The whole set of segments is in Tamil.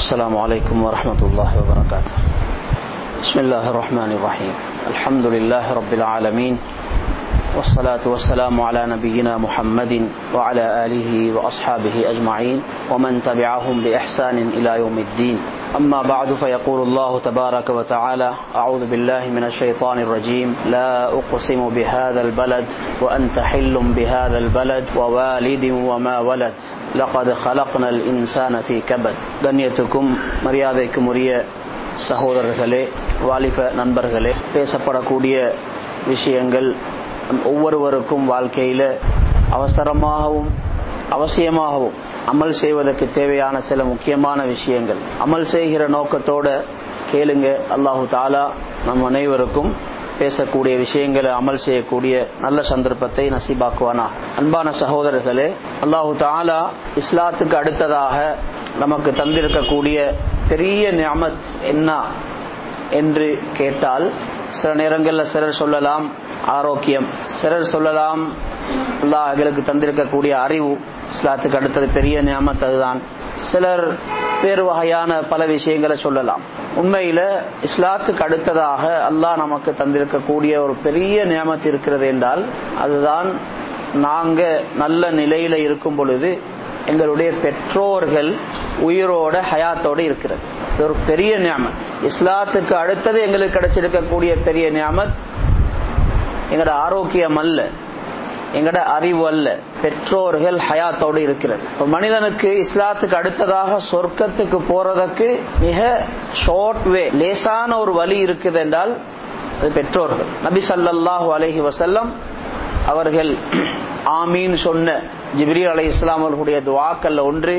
السلام عليكم ورحمة الله وبركاته بسم الله الرحمن الرحيم الحمد لله رب العالمين والصلاة والسلام على نبينا محمد وعلى آله وأصحابه أجمعين ومن تبعهم بإحسان إلى يوم الدين أما بعد فيقول الله تبارك وتعالى أعوذ بالله من الشيطان الرجيم لا أقسم بهذا البلد وأنت حل بهذا البلد ووالد وما ولد لقد خلقنا الإنسان في كبد கண்ணியத்துக்கும் மரியாதைக்கும் உரிய சகோதரர்களே வாலிப நண்பர்களே பேசப்படக்கூடிய விஷயங்கள் ஒவ்வொருவருக்கும் வாழ்க்கையில் அவசரமாகவும் அவசியமாகவும் அமல் செய்வதற்கு தேவையான சில முக்கியமான விஷயங்கள் அமல் செய்கிற நோக்கத்தோட கேளுங்க அல்லாஹு தாலா நம் அனைவருக்கும் பேசக்கூடிய விஷயங்களை அமல் செய்யக்கூடிய நல்ல சந்தர்ப்பத்தை நசீபாக்குவானா அன்பான சகோதரர்களே அல்லாஹு தாலா இஸ்லாத்துக்கு அடுத்ததாக நமக்கு தந்திருக்கக்கூடிய பெரிய நியமத் என்ன என்று கேட்டால் சில நேரங்களில் சிலர் சொல்லலாம் ஆரோக்கியம் சிலர் சொல்லலாம் அல்லாஹ் எங்களுக்கு தந்திருக்கக்கூடிய அறிவு இஸ்லாத்துக்கு அடுத்தது பெரிய நியமத் அதுதான் சிலர் வேறு வகையான பல விஷயங்களை சொல்லலாம் உண்மையில இஸ்லாத்துக்கு அடுத்ததாக அல்லாஹ் நமக்கு தந்திருக்கக்கூடிய ஒரு பெரிய நியமத்து இருக்கிறது என்றால் அதுதான் நாங்க நல்ல நிலையில இருக்கும் பொழுது எங்களுடைய பெற்றோர்கள் உயிரோட ஹயாத்தோட இருக்கிறது இது ஒரு பெரிய நியாமத் இஸ்லாத்துக்கு அடுத்தது எங்களுக்கு கிடைச்சிருக்கக்கூடிய பெரிய நியாமத் எங்களோட ஆரோக்கியம் அல்ல எங்கட அறிவு அல்ல பெற்றோர்கள் ஹயாத்தோடு இருக்கிறது மனிதனுக்கு இஸ்லாத்துக்கு அடுத்ததாக சொர்க்கத்துக்கு போறதுக்கு மிக ஷார்ட் வே லேசான ஒரு வழி இருக்குது என்றால் அது பெற்றோர்கள் நபி சல்லாஹூ அலஹி வசல்லம் அவர்கள் ஆமீன் சொன்ன ஜிப்ரி அலை இஸ்லாம் அவர்களுடைய துவாக்கல்ல ஒன்று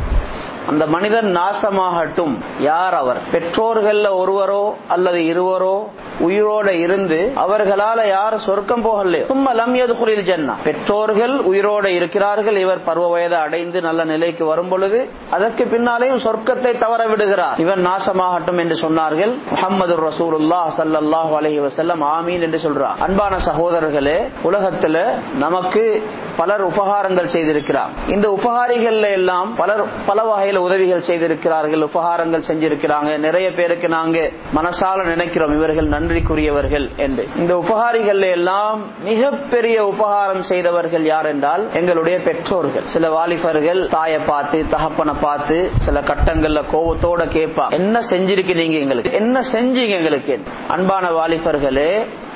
அந்த மனிதன் நாசமாகட்டும் யார் அவர் பெற்றோர்கள்ல ஒருவரோ அல்லது இருவரோ உயிரோட இருந்து அவர்களால யார் சொர்க்கம் போகலையோ சும்மா லம்யது குளிர் ஜன்னா பெற்றோர்கள் உயிரோட இருக்கிறார்கள் இவர் பருவ வயதை அடைந்து நல்ல நிலைக்கு வரும் பொழுது அதற்கு பின்னாலேயும் சொர்க்கத்தை தவற விடுகிறார் இவன் நாசமாகட்டும் என்று சொன்னார்கள் முகமது ரசூலுல்லா சல்லாஹூ அலஹி வசல்லம் ஆமீன் என்று சொல்றார் அன்பான சகோதரர்களே உலகத்துல நமக்கு பலர் உபகாரங்கள் செய்திருக்கிறார் இந்த உபகாரிகள் எல்லாம் பலர் பல வகையில உதவிகள் செய்திருக்கிறார்கள் உபகாரங்கள் செஞ்சிருக்கிறாங்க நிறைய பேருக்கு நாங்க மனசால நினைக்கிறோம் இவர்கள் நன்றிக்குரியவர்கள் என்று இந்த உபகாரிகள் எல்லாம் மிகப்பெரிய உபகாரம் செய்தவர்கள் யார் என்றால் எங்களுடைய பெற்றோர்கள் சில வாலிபர்கள் தாயை பார்த்து தகப்பனை பார்த்து சில கட்டங்கள்ல கோபத்தோட கேட்பா என்ன செஞ்சிருக்கிறீங்க எங்களுக்கு என்ன செஞ்சீங்க எங்களுக்கு அன்பான வாலிபர்களே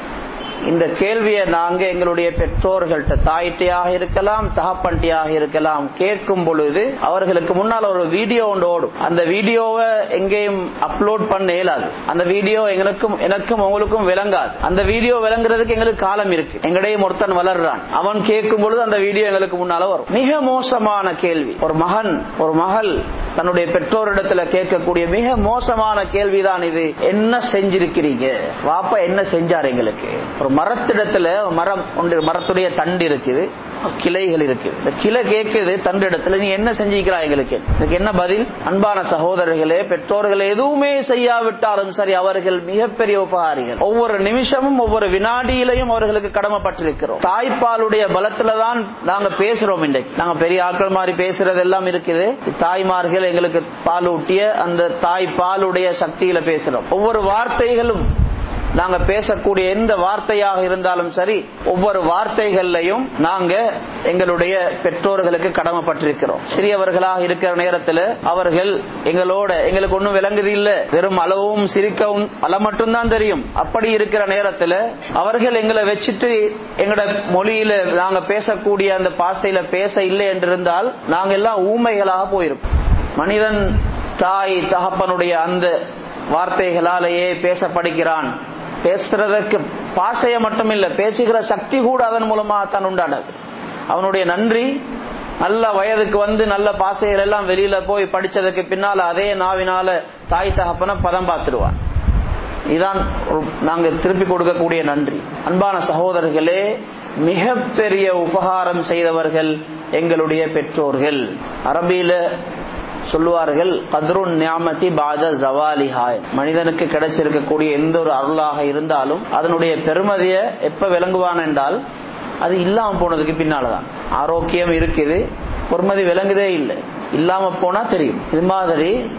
இந்த கேள்வியை நாங்க எங்களுடைய பெற்றோர்கள்ட்ட தாயிட்டையாக இருக்கலாம் தகப்பன்ட்டியாக இருக்கலாம் கேட்கும் பொழுது அவர்களுக்கு முன்னால் ஒரு வீடியோ ஒன்று ஓடும் அந்த வீடியோவை எங்கேயும் அப்லோட் பண்ண இயலாது அந்த வீடியோ எங்களுக்கும் எனக்கும் உங்களுக்கும் விளங்காது அந்த வீடியோ விளங்குறதுக்கு எங்களுக்கு காலம் இருக்கு எங்கடையும் ஒருத்தன் வளர்றான் அவன் கேட்கும் பொழுது அந்த வீடியோ எங்களுக்கு முன்னால வரும் மிக மோசமான கேள்வி ஒரு மகன் ஒரு மகள் தன்னுடைய பெற்றோரிடத்துல கேட்கக்கூடிய மிக மோசமான கேள்விதான் இது என்ன செஞ்சிருக்கிறீங்க வாப்பா என்ன செஞ்சார் எங்களுக்கு ஒரு மரத்திடத்துல மரம் ஒன்று மரத்துடைய தண்டு இருக்குது கிளைகள் இருக்கு இந்த கிளை கேட்குது தண்டு இடத்துல நீ என்ன செஞ்சிக்கிறா எங்களுக்கு இதுக்கு என்ன பதில் அன்பான சகோதரர்களே பெற்றோர்கள் எதுவுமே செய்யாவிட்டாலும் சரி அவர்கள் மிகப்பெரிய உபகாரிகள் ஒவ்வொரு நிமிஷமும் ஒவ்வொரு வினாடியிலையும் அவர்களுக்கு கடமைப்பட்டிருக்கிறோம் தாய்ப்பாலுடைய பலத்துலதான் நாங்க பேசுறோம் இன்றைக்கு நாங்க பெரிய ஆட்கள் மாதிரி பேசுறது எல்லாம் இருக்குது தாய்மார்கள் எங்களுக்கு பால் ஊட்டிய அந்த தாய் பாலுடைய சக்தியில பேசுறோம் ஒவ்வொரு வார்த்தைகளும் நாங்க பேசக்கூடிய எந்த வார்த்தையாக இருந்தாலும் சரி ஒவ்வொரு வார்த்தைகள்லையும் நாங்க எங்களுடைய பெற்றோர்களுக்கு கடமைப்பட்டிருக்கிறோம் சிறியவர்களாக இருக்கிற நேரத்தில் அவர்கள் எங்களோட எங்களுக்கு ஒன்றும் விளங்குது இல்ல வெறும் அளவும் சிரிக்கவும் அள மட்டும்தான் தெரியும் அப்படி இருக்கிற நேரத்தில் அவர்கள் எங்களை வச்சுட்டு எங்களோட மொழியில நாங்க பேசக்கூடிய அந்த பாசையில பேச இல்லை என்றிருந்தால் நாங்க எல்லாம் ஊமைகளாக போயிருப்போம் மனிதன் தாய் தகப்பனுடைய அந்த வார்த்தைகளாலேயே பேச படிக்கிறான் பேசுறதற்கு பாசைய மட்டும் இல்ல பேசுகிற சக்தி கூட அதன் மூலமாக தான் உண்டானது அவனுடைய நன்றி நல்ல வயதுக்கு வந்து நல்ல பாசைகள் எல்லாம் வெளியில போய் படிச்சதுக்கு பின்னால அதே நாவினால தாய் தகப்பன பதம் பார்த்துடுவான் இதுதான் நாங்க திருப்பி கொடுக்கக்கூடிய நன்றி அன்பான சகோதரர்களே மிகப்பெரிய உபகாரம் செய்தவர்கள் எங்களுடைய பெற்றோர்கள் அரபியில சொல்லுவார்கள் கத்ருன் ஞாமதி பாத ஜவாலிஹாய் மனிதனுக்கு கிடைச்சிருக்கக்கூடிய எந்த ஒரு அருளாக இருந்தாலும் அதனுடைய பெருமதியை எப்ப விளங்குவான் என்றால் அது இல்லாம போனதுக்கு பின்னாலதான் ஆரோக்கியம் இருக்குது பொறுமதி விளங்குதே இல்லை இல்லாம போனா தெரியும் இது மாதிரி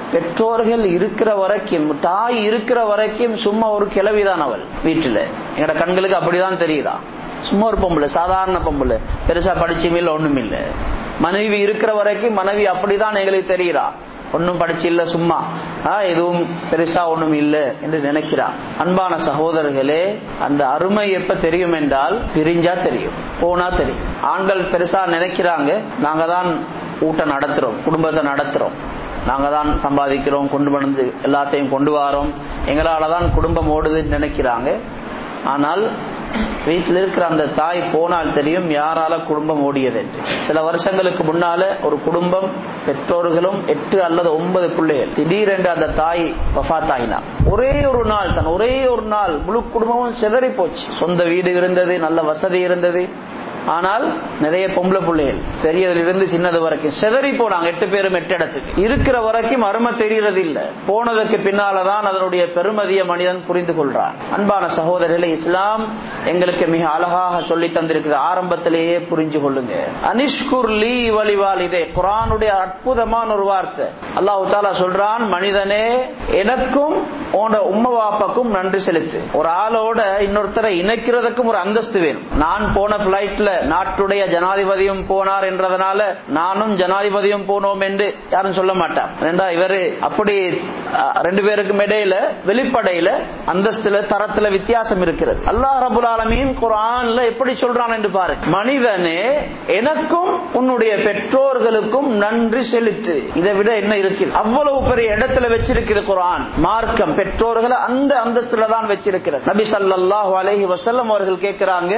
பெற்றோர்கள் இருக்கிற வரைக்கும் தாய் இருக்கிற வரைக்கும் சும்மா ஒரு கிளவிதான் அவள் வீட்டுல எங்கட கண்களுக்கு அப்படிதான் தெரியுறா சும்மா ஒரு பொம்பளை சாதாரண பொம்பளை பெருசா படிச்சும் இல்லை ஒண்ணும் இல்லை மனைவி இருக்கிற வரைக்கும் மனைவி அப்படிதான் எங்களுக்கு தெரியுறா ஒன்னும் படிச்சு இல்ல சும்மா எதுவும் பெருசா ஒண்ணும் இல்லை என்று நினைக்கிறான் அன்பான சகோதரர்களே அந்த அருமை எப்ப தெரியும் என்றால் பிரிஞ்சா தெரியும் போனா தெரியும் ஆண்கள் பெருசா நினைக்கிறாங்க நாங்க தான் ஊட்ட நடத்துறோம் குடும்பத்தை நடத்துறோம் நாங்க தான் சம்பாதிக்கிறோம் கொண்டு வந்து எல்லாத்தையும் கொண்டு வரோம் எங்களால தான் குடும்பம் ஓடுதுன்னு நினைக்கிறாங்க ஆனால் வீட்டில் இருக்கிற அந்த தாய் போனால் தெரியும் யாரால குடும்பம் ஓடியது என்று சில வருஷங்களுக்கு முன்னால ஒரு குடும்பம் பெற்றோர்களும் எட்டு அல்லது ஒன்பது பிள்ளைகள் திடீரென்று அந்த தாய் வஃத்தாயினா ஒரே ஒரு நாள் தான் ஒரே ஒரு நாள் முழு குடும்பமும் சிதறி போச்சு சொந்த வீடு இருந்தது நல்ல வசதி இருந்தது ஆனால் நிறைய பொம்பளை பிள்ளைகள் பெரியதிலிருந்து சின்னது வரைக்கும் செதறி போனாங்க எட்டு பேரும் எட்டு இடத்துக்கு இருக்கிற வரைக்கும் அருமை தெரியறது இல்ல போனதுக்கு பின்னாலதான் அதனுடைய பெருமதிய மனிதன் புரிந்து கொள்றான் அன்பான சகோதரர்களை இஸ்லாம் எங்களுக்கு மிக அழகாக சொல்லி தந்திருக்குது ஆரம்பத்திலேயே புரிஞ்சு கொள்ளுங்க அனிஷ்குர் லீ வழிவால் இதே குரானுடைய அற்புதமான ஒரு வார்த்தை அல்லாஹு தாலா சொல்றான் மனிதனே எனக்கும் உன்னோட உம்ம வாப்பாக்கும் நன்றி செலுத்து ஒரு ஆளோட இன்னொருத்தரை இணைக்கிறதுக்கும் ஒரு அந்தஸ்து வேணும் நான் போன பிளைட்ல நாட்டுடைய ஜனாதிபதியும் போனார் என்றதனால நானும் ஜனாதிபதியும் போனோம் என்று யாரும் சொல்ல மாட்டார் ரெண்டா இவரு அப்படி ரெண்டு பேருக்கும் இடையில வெளிப்படையில அந்தஸ்துல தரத்துல வித்தியாசம் இருக்கிறது அல்லாஹ் ரபுல் ஆலமீன் குரான்ல எப்படி சொல்றான் என்று பாரு மனிதனே எனக்கும் உன்னுடைய பெற்றோர்களுக்கும் நன்றி செலுத்து இதை விட என்ன இருக்குது அவ்வளவு பெரிய இடத்துல வச்சிருக்கிறது குரான் மார்க்கம் பெற்றோர்களை அந்த அந்தஸ்துல தான் வச்சிருக்கிறது நபி சல்லாஹூ அலஹி வசல்லம் அவர்கள் கேட்கிறாங்க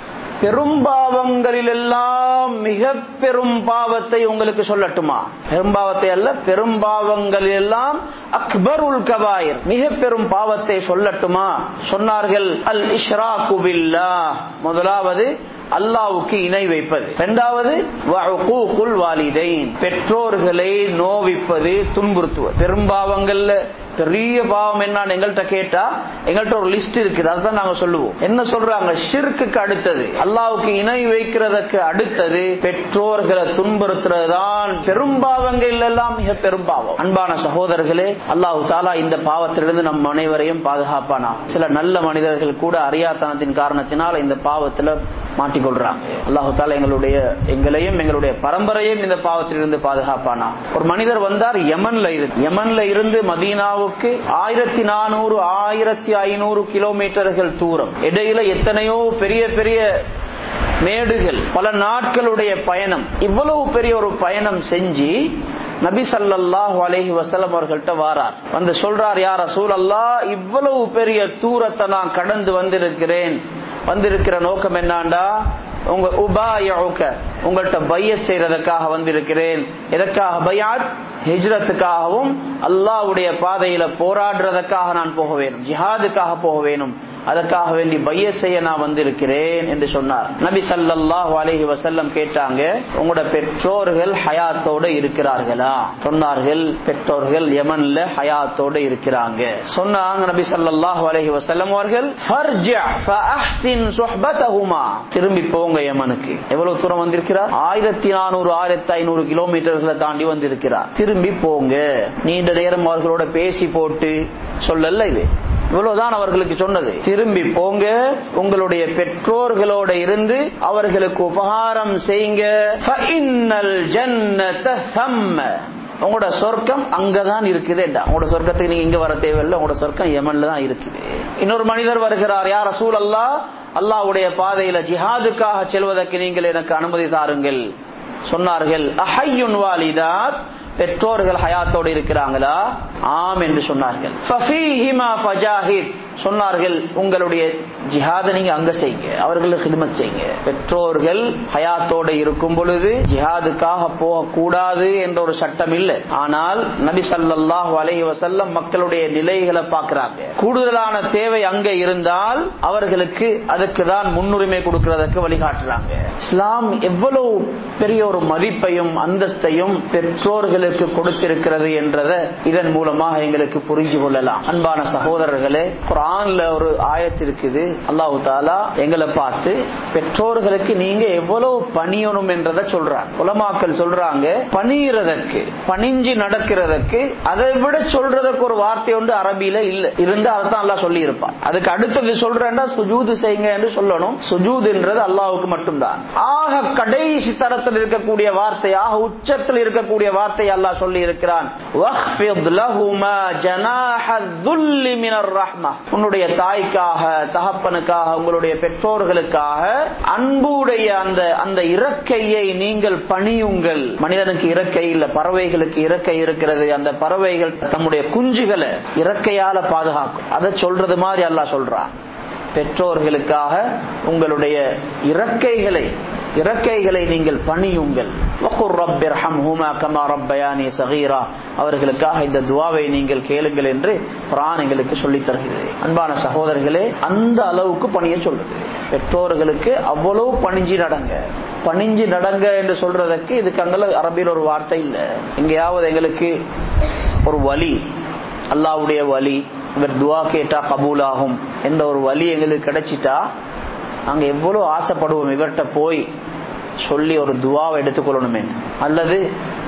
பெரும்பாவங்களில் எல்லாம் மிக பெரும் பாவத்தை உங்களுக்கு சொல்லட்டுமா பெரும்பாவத்தை அல்ல பெரும்பாவங்களில் எல்லாம் அக்பர் உல் கபாயர் மிக பெரும் பாவத்தை சொல்லட்டுமா சொன்னார்கள் அல் இஷ்ரா குபில்லா முதலாவது அல்லாவுக்கு இணை வைப்பது இரண்டாவது வாலிதைன் பெற்றோர்களை நோவிப்பது துன்புறுத்துவது பெரும்பாவங்கள்ல பெரிய பாவம் என்னன்னு எங்கள்கிட்ட கேட்டா எங்கள்கிட்ட ஒரு லிஸ்ட் இருக்குது அதுதான் நாங்க சொல்லுவோம் என்ன சொல்றாங்க ஷிர்க்குக்கு அடுத்தது அல்லாவுக்கு இணை வைக்கிறதுக்கு அடுத்தது பெற்றோர்களை துன்புறுத்துறது தான் பெரும்பாவங்கள் எல்லாம் மிக பெரும்பாவம் அன்பான சகோதரர்களே அல்லாஹு தாலா இந்த பாவத்திலிருந்து நம் அனைவரையும் பாதுகாப்பானா சில நல்ல மனிதர்கள் கூட அறியாத்தனத்தின் காரணத்தினால் இந்த பாவத்துல மாட்டிக்கொள்றாங்க அல்லாஹு தாலா எங்களுடைய எங்களையும் எங்களுடைய பரம்பரையும் இந்த பாவத்திலிருந்து பாதுகாப்பானா ஒரு மனிதர் வந்தார் யமன்ல இருந்து யமன்ல இருந்து மதீனாவுக்கு ஆயிரத்தி நானூறு ஆயிரத்தி ஐநூறு கிலோமீட்டர்கள் தூரம் இடையில எத்தனையோ பெரிய பெரிய மேடுகள் பல நாட்களுடைய பயணம் இவ்வளவு பெரிய ஒரு பயணம் செஞ்சு நபி சல்லாஹூ அலஹி வசலம் அவர்கள்ட்ட வாரார் வந்து சொல்றார் யார சூழல்லா இவ்வளவு பெரிய தூரத்தை நான் கடந்து வந்திருக்கிறேன் வந்திருக்கிற நோக்கம் என்னாண்டா உங்க உபாயவுக்க உங்கள்கிட்ட பையத் செய்யறதுக்காக வந்திருக்கிறேன் எதற்காக பையாத் ஹிஜ்ரத்துக்காகவும் அல்லாவுடைய பாதையில போராடுறதுக்காக நான் போக வேணும் ஜிஹாதுக்காக போக வேணும் அதற்காக வேண்டி பைய செய்ய நான் வந்திருக்கிறேன் என்று சொன்னார் நபி சல்லாஹ் அலஹி வசல்லம் கேட்டாங்க உங்களோட பெற்றோர்கள் ஹயாத்தோட இருக்கிறார்களா சொன்னார்கள் பெற்றோர்கள் யமன்ல ஹயாத்தோட இருக்கிறாங்க சொன்னாங்க நபி சல்லாஹ் அலஹி வசல்லம் அவர்கள் திரும்பி போங்க யமனுக்கு எவ்வளவு தூரம் வந்திருக்கிறார் ஆயிரத்தி நானூறு ஆயிரத்தி ஐநூறு கிலோமீட்டர்களை தாண்டி வந்திருக்கிறார் திரும்பி போங்க நீண்ட நேரம் அவர்களோட பேசி போட்டு சொல்லல இது இவ்வளவுதான் அவர்களுக்கு சொன்னது திரும்பி போங்க உங்களுடைய பெற்றோர்களோட இருந்து அவர்களுக்கு உபகாரம் செய்யுங்க உங்களோட சொர்க்கம் அங்கதான் இருக்குது உங்களோட சொர்க்கத்துக்கு நீங்க இங்க வர தேவையில்லை உங்களோட சொர்க்கம் யமன்ல தான் இருக்குது இன்னொரு மனிதர் வருகிறார் யார் ரசூல் அல்லா அல்லாவுடைய பாதையில ஜிஹாதுக்காக செல்வதற்கு நீங்கள் எனக்கு அனுமதி தாருங்கள் சொன்னார்கள் அஹையுன் வாலிதாத் பெற்றோர்கள் ஹயாத்தோடு இருக்கிறாங்களா ஆம் என்று சொன்னார்கள் சொன்னார்கள் உங்களுடைய ஜிஹாத நீங்க அங்க செய்யுங்க அவர்களுக்கு ஹிதமத் செய்யுங்க பெற்றோர்கள் ஹயாத்தோட இருக்கும் பொழுது ஜிஹாதுக்காக போகக்கூடாது என்ற ஒரு சட்டம் இல்லை ஆனால் நபி சல்லாஹ் அலஹி வசல்லம் மக்களுடைய நிலைகளை பார்க்கிறாங்க கூடுதலான தேவை அங்க இருந்தால் அவர்களுக்கு அதுக்கு தான் முன்னுரிமை கொடுக்கிறதுக்கு வழிகாட்டுறாங்க இஸ்லாம் எவ்வளவு பெரிய ஒரு மதிப்பையும் அந்தஸ்தையும் பெற்றோர்களுக்கு கொடுத்திருக்கிறது என்றதை இதன் மூலமாக எங்களுக்கு புரிஞ்சு கொள்ளலாம் அன்பான சகோதரர்களே குரான் குரான்ல ஒரு ஆயத்து இருக்குது அல்லாஹு தாலா எங்களை பார்த்து பெற்றோர்களுக்கு நீங்க எவ்வளவு பணியணும் என்றதை சொல்றாங்க உலமாக்கள் சொல்றாங்க பணியறதற்கு பணிஞ்சு நடக்கிறதுக்கு அதை விட சொல்றதுக்கு ஒரு வார்த்தை ஒன்று அரபியில இல்ல இருந்தா அதான் அல்லாஹ் சொல்லி இருப்பான் அதுக்கு அடுத்தது சொல்றேன்னா சுஜூது செய்யுங்க என்று சொல்லணும் சுஜூதுன்றது அல்லாஹுக்கு மட்டும்தான் ஆக கடைசி தரத்தில் இருக்கக்கூடிய வார்த்தையாக உச்சத்தில் இருக்கக்கூடிய வார்த்தை அல்லாஹ் சொல்லி இருக்கிறான் உன்னுடைய தாய்க்காக தகப்பனுக்காக உங்களுடைய பெற்றோர்களுக்காக அன்புடைய அந்த அந்த இறக்கையை நீங்கள் பணியுங்கள் மனிதனுக்கு இறக்கை இல்ல பறவைகளுக்கு இறக்கை இருக்கிறது அந்த பறவைகள் தம்முடைய குஞ்சுகளை இறக்கையால பாதுகாக்கும் அதை சொல்றது மாதிரி அல்லாஹ் சொல்றான் பெற்றோர்களுக்காக உங்களுடைய இறக்கைகளை இறக்கைகளை நீங்கள் பணியுங்கள் அவர்களுக்காக இந்த துவாவை நீங்கள் கேளுங்கள் என்று குரான் எங்களுக்கு சொல்லித் தருகிறது அன்பான சகோதரர்களே அந்த அளவுக்கு பணிய சொல்லுது பெற்றோர்களுக்கு அவ்வளவு பணிஞ்சு நடங்க பணிஞ்சு நடங்க என்று சொல்றதுக்கு இதுக்கு அங்கே அரபியில் ஒரு வார்த்தை இல்லை எங்கேயாவது எங்களுக்கு ஒரு வழி அல்லாவுடைய வழி இவர் துவா கேட்டா கபூல் ஆகும் என்ற ஒரு வழி எங்களுக்கு கிடைச்சிட்டா நாங்க எவ்வளவு ஆசைப்படுவோம் இவர்கிட்ட போய் சொல்லி ஒரு துவாவை எடுத்துக்கொள்ளணுமே அல்லது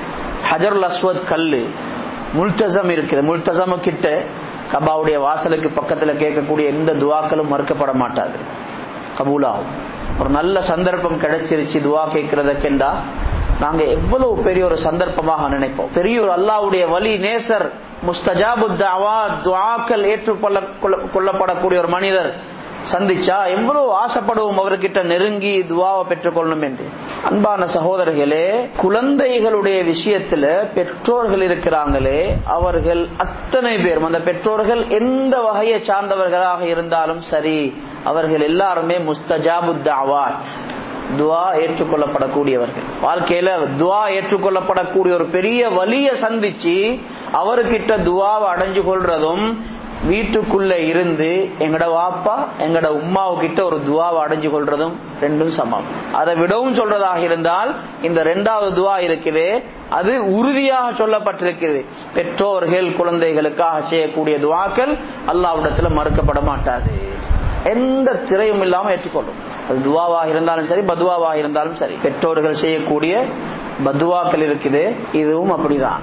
ஹஜருல் அஸ்வத் கல்லு முல்தசம் இருக்குது முல்தசம கிட்ட கபாவுடைய வாசலுக்கு பக்கத்துல கேட்கக்கூடிய எந்த துவாக்களும் மறுக்கப்பட மாட்டாது கபூலாகும் ஒரு நல்ல சந்தர்ப்பம் கிடைச்சிருச்சு துவா கேட்கறதுக்கெண்டா நாங்க எவ்வளவு பெரிய ஒரு சந்தர்ப்பமாக நினைப்போம் பெரிய ஒரு அல்லாவுடைய வழி நேசர் முஸ்தஜாபு துவாக்கள் ஏற்றுக்கொள்ள கொள்ளப்படக்கூடிய ஒரு மனிதர் சந்திச்சா எவ்வளவு ஆசைப்படுவோம் அவர்கிட்ட நெருங்கி துவாவை பெற்றுக்கொள்ளணும் என்று அன்பான சகோதரர்களே குழந்தைகளுடைய விஷயத்துல பெற்றோர்கள் இருக்கிறாங்களே அவர்கள் அத்தனை பேரும் அந்த பெற்றோர்கள் எந்த வகையை சார்ந்தவர்களாக இருந்தாலும் சரி அவர்கள் எல்லாருமே முஸ்தஜாபு தாவாத் துவா ஏற்றுக்கொள்ளப்படக்கூடியவர்கள் வாழ்க்கையில துவா ஏற்றுக்கொள்ளப்படக்கூடிய ஒரு பெரிய வலிய சந்திச்சு அவர்கிட்ட துவாவை அடைஞ்சு கொள்றதும் வீட்டுக்குள்ள இருந்து எங்கட வாப்பா எங்கட உமாவு கிட்ட ஒரு துவாவை அடைஞ்சு கொள்றதும் ரெண்டும் சமம் அதை விடவும் சொல்றதாக இருந்தால் இந்த ரெண்டாவது துவா இருக்குது அது உறுதியாக சொல்லப்பட்டிருக்குது பெற்றோர்கள் குழந்தைகளுக்காக செய்யக்கூடிய துவாக்கள் அல்லாவிடத்துல மறுக்கப்பட மாட்டாது எந்த திரையும் இல்லாம ஏற்றுக்கொள்ளும் அது துவாவாக இருந்தாலும் சரி பதுவாவாக இருந்தாலும் சரி பெற்றோர்கள் செய்யக்கூடிய பதுவாக்கள் இருக்குது இதுவும் அப்படிதான்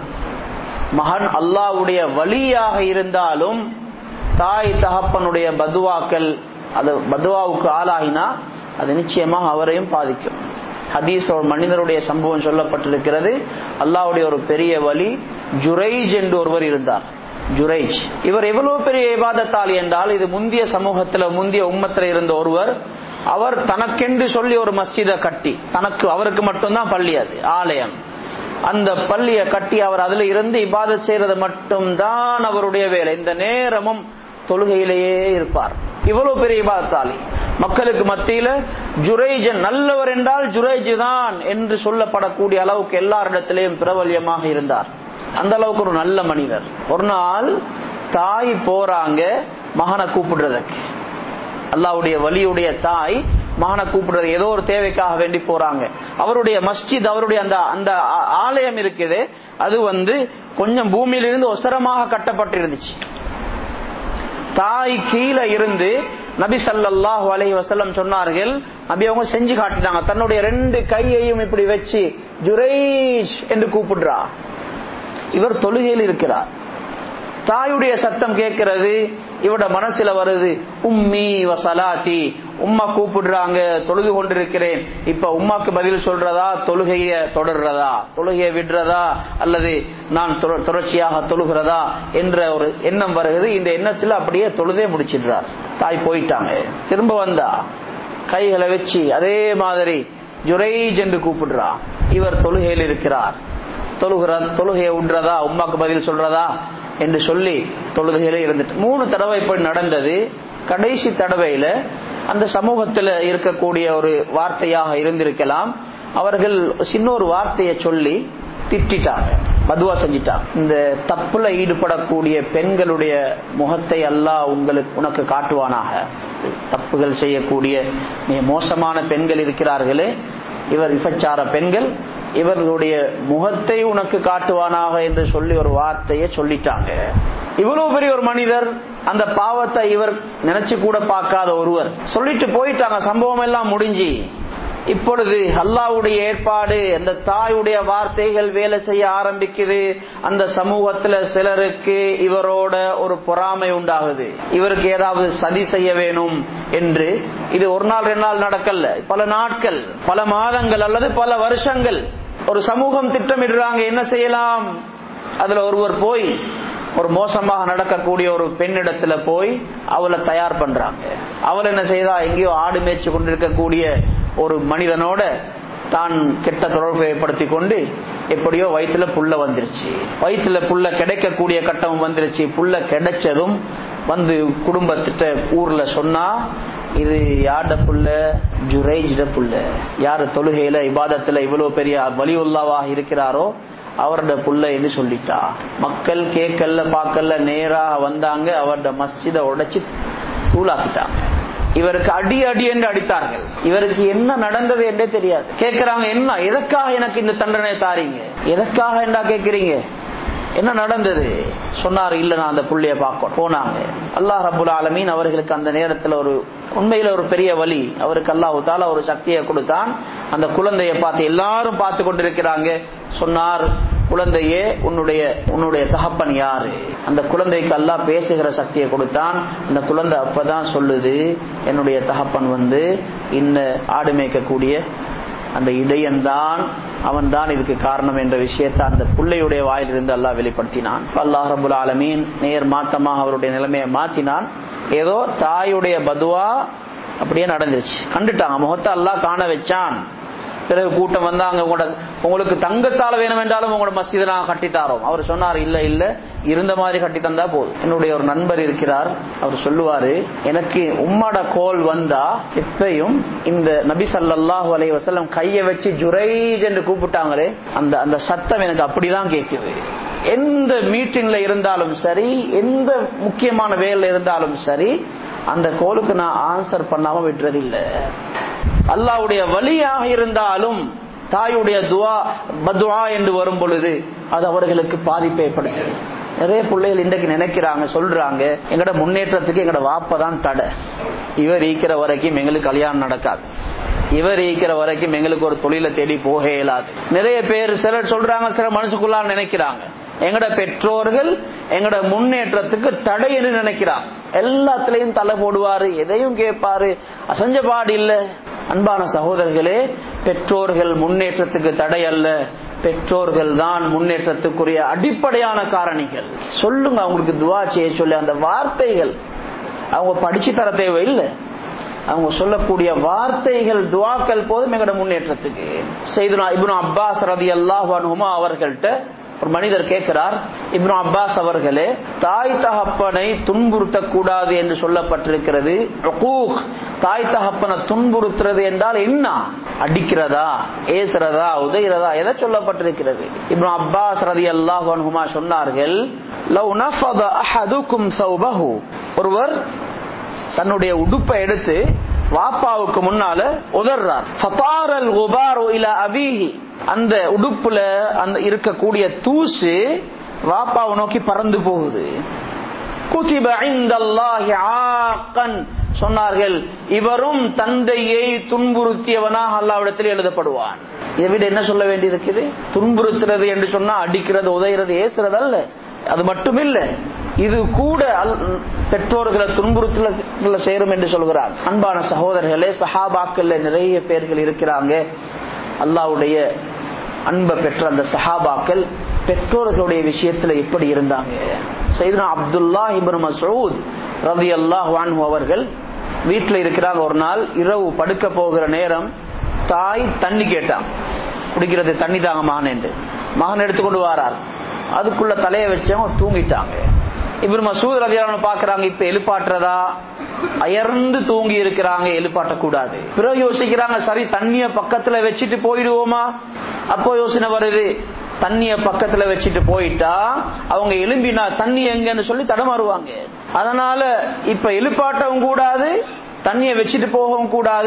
மகன் அல்லாவுடைய வழியாக இருந்தாலும் தாய் தகப்பனுடைய பதுவாக்கள் அது பதுவாவுக்கு ஆளாகினா அது நிச்சயமாக அவரையும் பாதிக்கும் ஹதீஸ் ஒரு மனிதருடைய சம்பவம் சொல்லப்பட்டிருக்கிறது அல்லாவுடைய ஒரு பெரிய வழி ஜுரைஜ் என்று ஒருவர் இருந்தார் ஜுரைஜ் இவர் எவ்வளவு பெரிய இபாதத்தாளி என்றால் இது முந்திய சமூகத்துல முந்திய உம்மத்துல இருந்த ஒருவர் அவர் தனக்கென்று சொல்லி ஒரு மஸ்ஜிதை கட்டி தனக்கு அவருக்கு மட்டும்தான் பள்ளி அது ஆலயம் அந்த பள்ளியை கட்டி அவர் அதுல இருந்து இபாதத் செய்யறது மட்டும்தான் அவருடைய வேலை இந்த நேரமும் தொழுகையிலேயே இருப்பார் இவ்வளவு பெரிய இபாதத்தாளி மக்களுக்கு மத்தியில ஜுரைஜன் நல்லவர் என்றால் ஜுரைஜ் தான் என்று சொல்லப்படக்கூடிய அளவுக்கு எல்லாரிடத்திலேயும் பிரபல்யமாக இருந்தார் அந்த அளவுக்கு ஒரு நல்ல மனிதர் ஒரு நாள் தாய் போறாங்க மகனை கூப்பிடுறதுக்கு அல்லாவுடைய வலியுடைய தாய் மகனை கூப்பிடுறது ஏதோ ஒரு தேவைக்காக வேண்டி போறாங்க அவருடைய மஸ்ஜித் அவருடைய அந்த அந்த ஆலயம் இருக்குது அது வந்து கொஞ்சம் பூமியிலிருந்து ஒசரமாக கட்டப்பட்டிருந்துச்சு தாய் கீழே இருந்து நபி சல்லாஹூ அலஹி வசல்லம் சொன்னார்கள் நபி அவங்க செஞ்சு காட்டினாங்க தன்னுடைய ரெண்டு கையையும் இப்படி வச்சு ஜுரேஷ் என்று கூப்பிடுறா இவர் தொழுகையில் இருக்கிறார் தாயுடைய சத்தம் கேட்கிறது இவட மனசுல வருது உம்மி வசலாத்தி உம்மா கூப்பிடுறாங்க தொழுது கொண்டிருக்கிறேன் இப்ப உம்மாக்கு பதில் சொல்றதா தொழுகைய தொடர்றதா தொழுகையை விடுறதா அல்லது நான் தொடர்ச்சியாக தொழுகிறதா என்ற ஒரு எண்ணம் வருகிறது இந்த எண்ணத்துல அப்படியே தொழுதே முடிச்சிடுறார் தாய் போயிட்டாங்க திரும்ப வந்தா கைகளை வச்சு அதே மாதிரி ஜுரைஜ் என்று கூப்பிடுறா இவர் தொழுகையில் இருக்கிறார் தொழுகிற தொழுகையை விடுறதா உம்மாக்கு பதில் சொல்றதா என்று சொல்லி தொழுகையில இருந்துட்டு மூணு தடவை இப்படி நடந்தது கடைசி தடவையில அந்த சமூகத்துல இருக்கக்கூடிய ஒரு வார்த்தையாக இருந்திருக்கலாம் அவர்கள் சின்ன ஒரு வார்த்தையை சொல்லி திட்டாங்க மதுவா செஞ்சிட்டாங்க இந்த தப்புல ஈடுபடக்கூடிய பெண்களுடைய முகத்தை எல்லாம் உங்களுக்கு உனக்கு காட்டுவானாக தப்புகள் செய்யக்கூடிய மிக மோசமான பெண்கள் இருக்கிறார்களே இவர் விபச்சார பெண்கள் இவர்களுடைய முகத்தை உனக்கு காட்டுவானாக என்று சொல்லி ஒரு வார்த்தையை சொல்லிட்டாங்க இவ்வளவு பெரிய ஒரு மனிதர் அந்த பாவத்தை இவர் நினைச்சு கூட பார்க்காத ஒருவர் சொல்லிட்டு போயிட்டாங்க சம்பவம் எல்லாம் முடிஞ்சு இப்பொழுது அல்லாவுடைய ஏற்பாடு அந்த தாயுடைய வார்த்தைகள் வேலை செய்ய ஆரம்பிக்குது அந்த சமூகத்துல சிலருக்கு இவரோட ஒரு பொறாமை உண்டாகுது இவருக்கு ஏதாவது சதி செய்ய வேணும் என்று இது ஒரு நாள் ரெண்டு நாள் நடக்கல பல நாட்கள் பல மாதங்கள் அல்லது பல வருஷங்கள் ஒரு சமூகம் திட்டமிடுறாங்க என்ன செய்யலாம் அதுல ஒருவர் போய் ஒரு மோசமாக நடக்கக்கூடிய ஒரு பெண்ணிடத்துல போய் அவளை தயார் பண்றாங்க அவள் என்ன செய்தா எங்கேயோ ஆடு மேய்ச்சி கொண்டிருக்கக்கூடிய ஒரு மனிதனோட தான் கெட்ட தொடர்பு ஏற்படுத்தி கொண்டு எப்படியோ வயிற்றுல புல்ல வந்துருச்சு வயிற்றுல புல்ல கிடைக்கக்கூடிய கட்டம் வந்துருச்சு புல்ல கிடைச்சதும் வந்து குடும்பத்திட்ட ஊர்ல சொன்னா இது யார்ட புள்ள ஜுரைஜ்ட புள்ள யாரு தொழுகையில இபாதத்துல இவ்வளவு பெரிய வலியுல்லாவாக இருக்கிறாரோ அவரோட புள்ள என்று சொல்லிட்டா மக்கள் கேட்கல பார்க்கல நேராக வந்தாங்க அவரோட மஸ்ஜித உடைச்சு தூளாக்கிட்டாங்க இவருக்கு அடி அடி என்று அடித்தார்கள் இவருக்கு என்ன நடந்தது என்றே தெரியாது கேட்கிறாங்க என்ன எதற்காக எனக்கு இந்த தண்டனை தாரீங்க எதற்காக என்றா கேட்கிறீங்க என்ன நடந்தது சொன்னார் இல்ல நான் அந்த புள்ளைய பார்க்க போனாங்க அல்லாஹ் ரபுல் ஆலமீன் அவர்களுக்கு அந்த நேரத்தில் ஒரு உண்மையில ஒரு பெரிய வழி அவருக்கு அல்லாஹு தால ஒரு சக்தியை கொடுத்தான் அந்த குழந்தைய பார்த்து எல்லாரும் பார்த்து கொண்டிருக்கிறாங்க சொன்னார் குழந்தையே உன்னுடைய உன்னுடைய தகப்பன் யாரு அந்த குழந்தைக்கு அல்லாஹ் பேசுகிற சக்தியை கொடுத்தான் அந்த குழந்தை அப்பதான் சொல்லுது என்னுடைய தகப்பன் வந்து இன்ன ஆடு மேய்க்கக்கூடிய அந்த இடையன் தான் அவன் தான் இதுக்கு காரணம் என்ற விஷயத்தை அந்த பிள்ளையுடைய வாயிலிருந்து அல்லாஹ் வெளிப்படுத்தினான் அல்லாஹ் ரபுல் ஆலமீன் நேர் மாத்தமாக அவருடைய நிலைமையை மாத்தினான் ஏதோ தாயுடைய பதுவா அப்படியே நடந்துருச்சு கண்டுட்டாங்க முகத்தை அல்லாஹ் காண வச்சான் பிறகு கூட்டம் வந்தாங்க உங்களோட உங்களுக்கு தங்கத்தால வேணும் என்றாலும் உங்களோட மஸ்ஜிதை நான் கட்டித்தாரோம் அவர் சொன்னார் இல்ல இல்ல இருந்த மாதிரி கட்டி தந்தா போதும் என்னுடைய ஒரு நண்பர் இருக்கிறார் அவர் சொல்லுவாரு எனக்கு உம்மட கோல் வந்தா எப்பயும் இந்த நபி சல்லாஹூ அலை வசல்லம் கைய வச்சு ஜுரைஜ் என்று கூப்பிட்டாங்களே அந்த அந்த சத்தம் எனக்கு அப்படிதான் கேட்குது எந்த மீட்டிங்ல இருந்தாலும் சரி எந்த முக்கியமான வேலையில இருந்தாலும் சரி அந்த கோலுக்கு நான் ஆன்சர் பண்ணாம விட்டுறதில்லை அல்லாவுடைய வழியாக இருந்தாலும் தாயுடைய துவா பத்வா என்று வரும் பொழுது அது அவர்களுக்கு பாதிப்பை ஏற்படுத்துது நிறைய பிள்ளைகள் இன்றைக்கு நினைக்கிறாங்க சொல்றாங்க எங்கட முன்னேற்றத்துக்கு எங்கட வாப்பதான் தடை இவர் ஈக்கிற வரைக்கும் எங்களுக்கு கல்யாணம் நடக்காது இவர் ஈக்கிற வரைக்கும் எங்களுக்கு ஒரு தொழிலை தேடி போக இயலாது நிறைய பேர் சிலர் சொல்றாங்க சில மனசுக்குள்ளா நினைக்கிறாங்க எங்கட பெற்றோர்கள் எங்கட முன்னேற்றத்துக்கு தடை என்று நினைக்கிறாங்க எல்லாத்துலயும் தலை போடுவாரு எதையும் கேட்பாரு அசஞ்சபாடு இல்ல அன்பான சகோதரர்களே பெற்றோர்கள் முன்னேற்றத்துக்கு தடை அல்ல பெற்றோர்கள் தான் முன்னேற்றத்துக்குரிய அடிப்படையான காரணிகள் சொல்லுங்க அவங்களுக்கு துவா செய்ய சொல்லி அந்த வார்த்தைகள் அவங்க படிச்சு தர தேவையில்லை அவங்க சொல்லக்கூடிய வார்த்தைகள் துவாக்கள் போதும் எங்கட முன்னேற்றத்துக்கு செய்துனா இப்னு அப்பாஸ் ரதி அல்லாஹ் அவர்கள்ட்ட ஒரு மனிதர் கேட்கிறார் இப்னு அப்பாஸ் அவர்களே தாய் தகப்பனை துன்புறுத்த கூடாது என்று சொல்லப்பட்டிருக்கிறது தாய் தகப்பனை துன்புறுத்துறது என்றால் என்ன அடிக்கிறதா ஏசுறதா உதைகிறதா எதை சொல்லப்பட்டிருக்கிறது இப்னு அப்பாஸ் ரதி அல்லாஹ் சொன்னார்கள் ஒருவர் தன்னுடைய உடுப்பை எடுத்து வாப்பாவுக்கு முன்னால உதர்றார் ஃபதாரல் குபார் இல அபிஹி அந்த உடுப்புல அந்த இருக்கக்கூடிய தூசு வாப்பாவை நோக்கி பறந்து போகுது குதிப இந்தல்லாஹி ஆக்கன் சொன்னார்கள் இவரும் தந்தையை துன்புறுத்தியவனாக அல்லாவிடத்தில் எழுதப்படுவான் இதை விட என்ன சொல்ல வேண்டியிருக்குது துன்புறுத்துறது என்று சொன்னா அடிக்கிறது உதைகிறது ஏசுறது அல்ல அது மட்டும் இல்ல இது கூட பெற்றோர்களை துன்புறுத்தல சேரும் என்று சொல்கிறார் அன்பான சகோதரர்களே சஹாபாக்கள்ல நிறைய பேர்கள் இருக்கிறாங்க அல்லாவுடைய அன்பை பெற்ற அந்த சஹாபாக்கள் பெற்றோர்களுடைய விஷயத்துல எப்படி இருந்தாங்க சைதுனா அப்துல்லா இபன் மசூத் ரவி அல்லாஹ் அவர்கள் வீட்டுல இருக்கிறாங்க ஒரு நாள் இரவு படுக்க போகிற நேரம் தாய் தண்ணி கேட்டான் குடிக்கிறது தண்ணி தாங்க மகன் என்று மகன் எடுத்துக்கொண்டு வாரார் அதுக்குள்ள தலைய வச்சவங்க தூங்கிட்டாங்க இப்ப மசூத் ரதியான பாக்குறாங்க இப்ப எழுப்பாட்டுறதா அயர்ந்து தூங்கி இருக்கிறாங்க எழுப்பாட்டக்கூடாது பிறகு யோசிக்கிறாங்க சரி தண்ணிய பக்கத்துல வச்சுட்டு போயிடுவோமா அப்போ யோசனை வருது தண்ணிய பக்கத்துல வச்சுட்டு போயிட்டா அவங்க எலும்பினா தண்ணி எங்கன்னு சொல்லி தடமாறுவாங்க அதனால இப்ப எழுப்பாட்டவும் கூடாது தண்ணிய வச்சுட்டு போகவும் கூடாது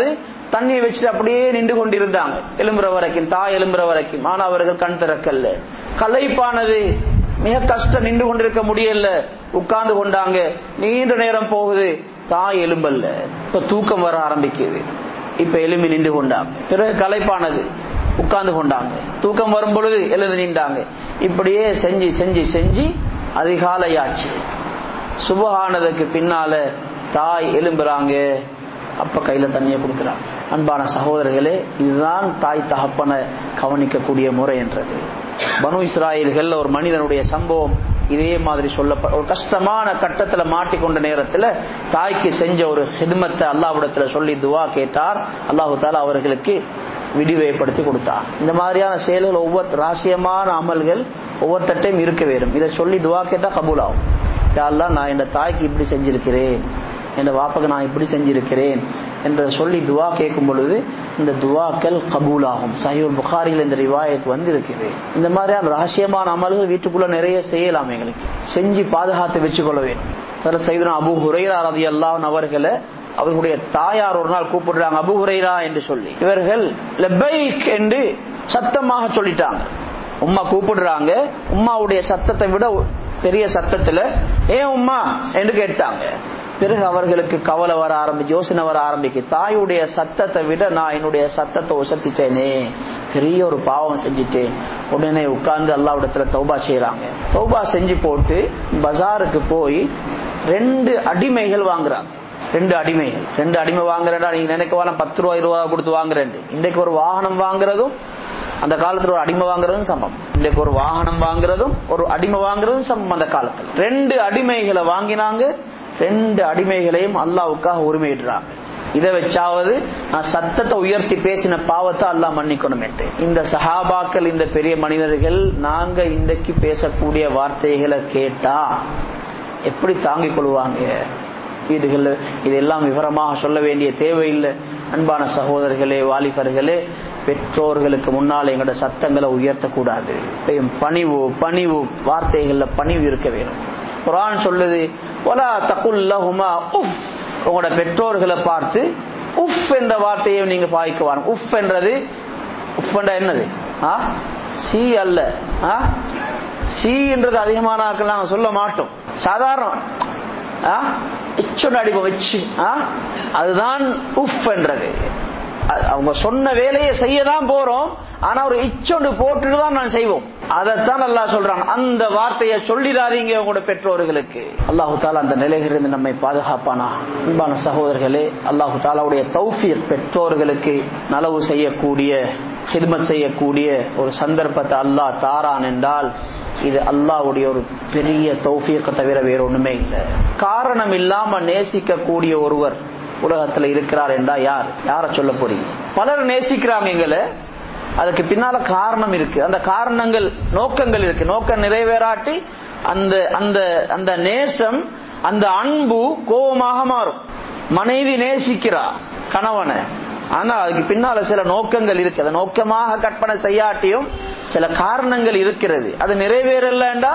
தண்ணியை வச்சுட்டு அப்படியே நின்று கொண்டிருந்தாங்க எலும்புற வரைக்கும் தாய் எலும்புற வரைக்கும் ஆனா அவர்கள் கண் திறக்கல்ல கலைப்பானது மிக கஷ்டம் நின்று கொண்டிருக்க முடியல உட்கார்ந்து கொண்டாங்க நீண்ட நேரம் போகுது தாய் எலும்பல்ல இப்ப தூக்கம் வர ஆரம்பிக்குது இப்ப எலும்பி நின்று கொண்டாங்க பிறகு கலைப்பானது உட்கார்ந்து கொண்டாங்க தூக்கம் வரும் பொழுது எழுந்து நின்றாங்க இப்படியே செஞ்சு செஞ்சு செஞ்சு அதிகாலையாச்சு சுபகானதுக்கு பின்னால தாய் எலும்புறாங்க அப்ப கையில தண்ணியை கொடுக்கிறாங்க அன்பான சகோதரர்களே இதுதான் தாய் தகப்பனை கவனிக்கக்கூடிய முறை என்றது பனு இஸ்ராயல்கள் ஒரு மனிதனுடைய சம்பவம் இதே மாதிரி சொல்ல ஒரு கஷ்டமான கட்டத்துல மாட்டிக்கொண்ட நேரத்துல தாய்க்கு செஞ்ச ஒரு ஹிதமத்தை அல்லாவிடத்துல சொல்லி துவா கேட்டார் அல்லாஹு தாலா அவர்களுக்கு விடிவைப்படுத்தி கொடுத்தார் இந்த மாதிரியான செயல்கள் ஒவ்வொரு ராசியமான அமல்கள் ஒவ்வொருத்தையும் இருக்க வேண்டும் இதை சொல்லி துவா கேட்டா கபூல் ஆகும் யாரெல்லாம் நான் என் தாய்க்கு இப்படி செஞ்சிருக்கிறேன் என் வாப்பக்கு நான் இப்படி செஞ்சிருக்கிறேன் என்றதை சொல்லி துவா கேட்கும் பொழுது இந்த துவாக்கள் கபூல் ஆகும் சஹீல் புகாரியில் இந்த ரிவாயத் வந்து இருக்குது இந்த மாதிரியான ரகசியமான அமல்கள் வீட்டுக்குள்ள நிறைய செய்யலாம் எங்களுக்கு செஞ்சு பாதுகாத்து வச்சுக்கொள்ள வேண்டும் அதில் செய்தனா அபு ஹுரைரா ரதி அல்லாஹ் அவர்களை அவர்களுடைய தாயார் ஒரு நாள் கூப்பிடுறாங்க அபு ஹுரைரா என்று சொல்லி இவர்கள் லெபைக் என்று சத்தமாக சொல்லிட்டாங்க உம்மா கூப்பிடுறாங்க உம்மாவுடைய சத்தத்தை விட பெரிய சத்தத்துல ஏன் உம்மா என்று கேட்டாங்க பிறகு அவர்களுக்கு கவலை வர ஆரம்பிச்சு யோசனை வர ஆரம்பிக்கு தாயுடைய சத்தத்தை விட நான் என்னுடைய சத்தத்தை உசத்திட்டேனே பெரிய ஒரு பாவம் செஞ்சுட்டேன் உடனே உட்கார்ந்து அல்லாவிடத்துல தௌபா செய்யறாங்க தௌபா செஞ்சு போட்டு பஜாருக்கு போய் ரெண்டு அடிமைகள் வாங்குறாங்க ரெண்டு அடிமைகள் ரெண்டு அடிமை வாங்குறேன்டா நீங்க நினைக்க வேணாம் பத்து ரூபா இருபது ரூபா கொடுத்து வாங்குறேன் இன்றைக்கு ஒரு வாகனம் வாங்குறதும் அந்த காலத்துல ஒரு அடிமை வாங்குறதும் சமம் இன்றைக்கு ஒரு வாகனம் வாங்குறதும் ஒரு அடிமை வாங்குறதும் சமம் அந்த காலத்துல ரெண்டு அடிமைகளை வாங்கினாங்க ரெண்டு அடிமைகளையும் அல்லாவுக்காக உரிமையிடுறாங்க இதை வச்சாவது நான் சத்தத்தை உயர்த்தி பேசின பாவத்தை அல்லாஹ் மன்னிக்கணும் என்று இந்த சஹாபாக்கள் இந்த பெரிய மனிதர்கள் நாங்க இன்றைக்கு பேசக்கூடிய வார்த்தைகளை கேட்டா எப்படி தாங்கிக் கொள்வாங்க வீடுகள் இதெல்லாம் விவரமாக சொல்ல வேண்டிய தேவையில்லை அன்பான சகோதரர்களே வாலிபர்களே பெற்றோர்களுக்கு முன்னால் எங்களோட சத்தங்களை உயர்த்தக்கூடாது பணிவு பணிவு வார்த்தைகள்ல பணிவு இருக்க வேணும் குரான் சொல்லுது ஒலா தகுல்லஹுமா உஃப் உங்களோட பெற்றோர்களை பார்த்து உஃப் என்ற வார்த்தையை நீங்க பாய்க்குவாங்க உஃப் என்றது உஃப் என்ற என்னது ஆ சி அல்ல ஆ சி என்றது அதிகமான ஆட்கள் நாங்க சொல்ல மாட்டோம் சாதாரணம் அடிப்போம் வச்சு அதுதான் உஃப் என்றது அவங்க சொன்ன வேலையை செய்ய தான் போறோம் ஆனா ஒரு இச்சொண்டு போட்டுட்டு தான் நான் செய்வோம் அதைத்தான் அல்லா சொல்றான் அந்த வார்த்தையை சொல்லிடாதீங்க உங்களோட பெற்றோர்களுக்கு அல்லாஹு தாலா அந்த நிலையிலிருந்து நம்மை பாதுகாப்பானா அன்பான சகோதரர்களே அல்லாஹு தாலாவுடைய தௌஃபியத் பெற்றோர்களுக்கு நலவு செய்யக்கூடிய ஹிதமத் செய்யக்கூடிய ஒரு சந்தர்ப்பத்தை அல்லாஹ் தாரான் என்றால் இது அல்லாவுடைய ஒரு பெரிய தௌஃபியத்தை தவிர வேற ஒண்ணுமே இல்லை காரணம் இல்லாம நேசிக்கக்கூடிய ஒருவர் உலகத்துல இருக்கிறார் என்றா யார் யார சொல்ல போறீங்க பலர் நேசிக்கிறாங்க எங்களை அதுக்கு பின்னால காரணம் இருக்கு அந்த காரணங்கள் நோக்கங்கள் இருக்கு நோக்கம் நிறைவேறாட்டி அந்த அந்த அந்த நேசம் அந்த அன்பு கோபமாக மாறும் மனைவி நேசிக்கிறா கணவனை ஆனா அதுக்கு பின்னால சில நோக்கங்கள் இருக்கு அதை நோக்கமாக கற்பனை செய்யாட்டியும் சில காரணங்கள் இருக்கிறது அது நிறைவேறலண்டா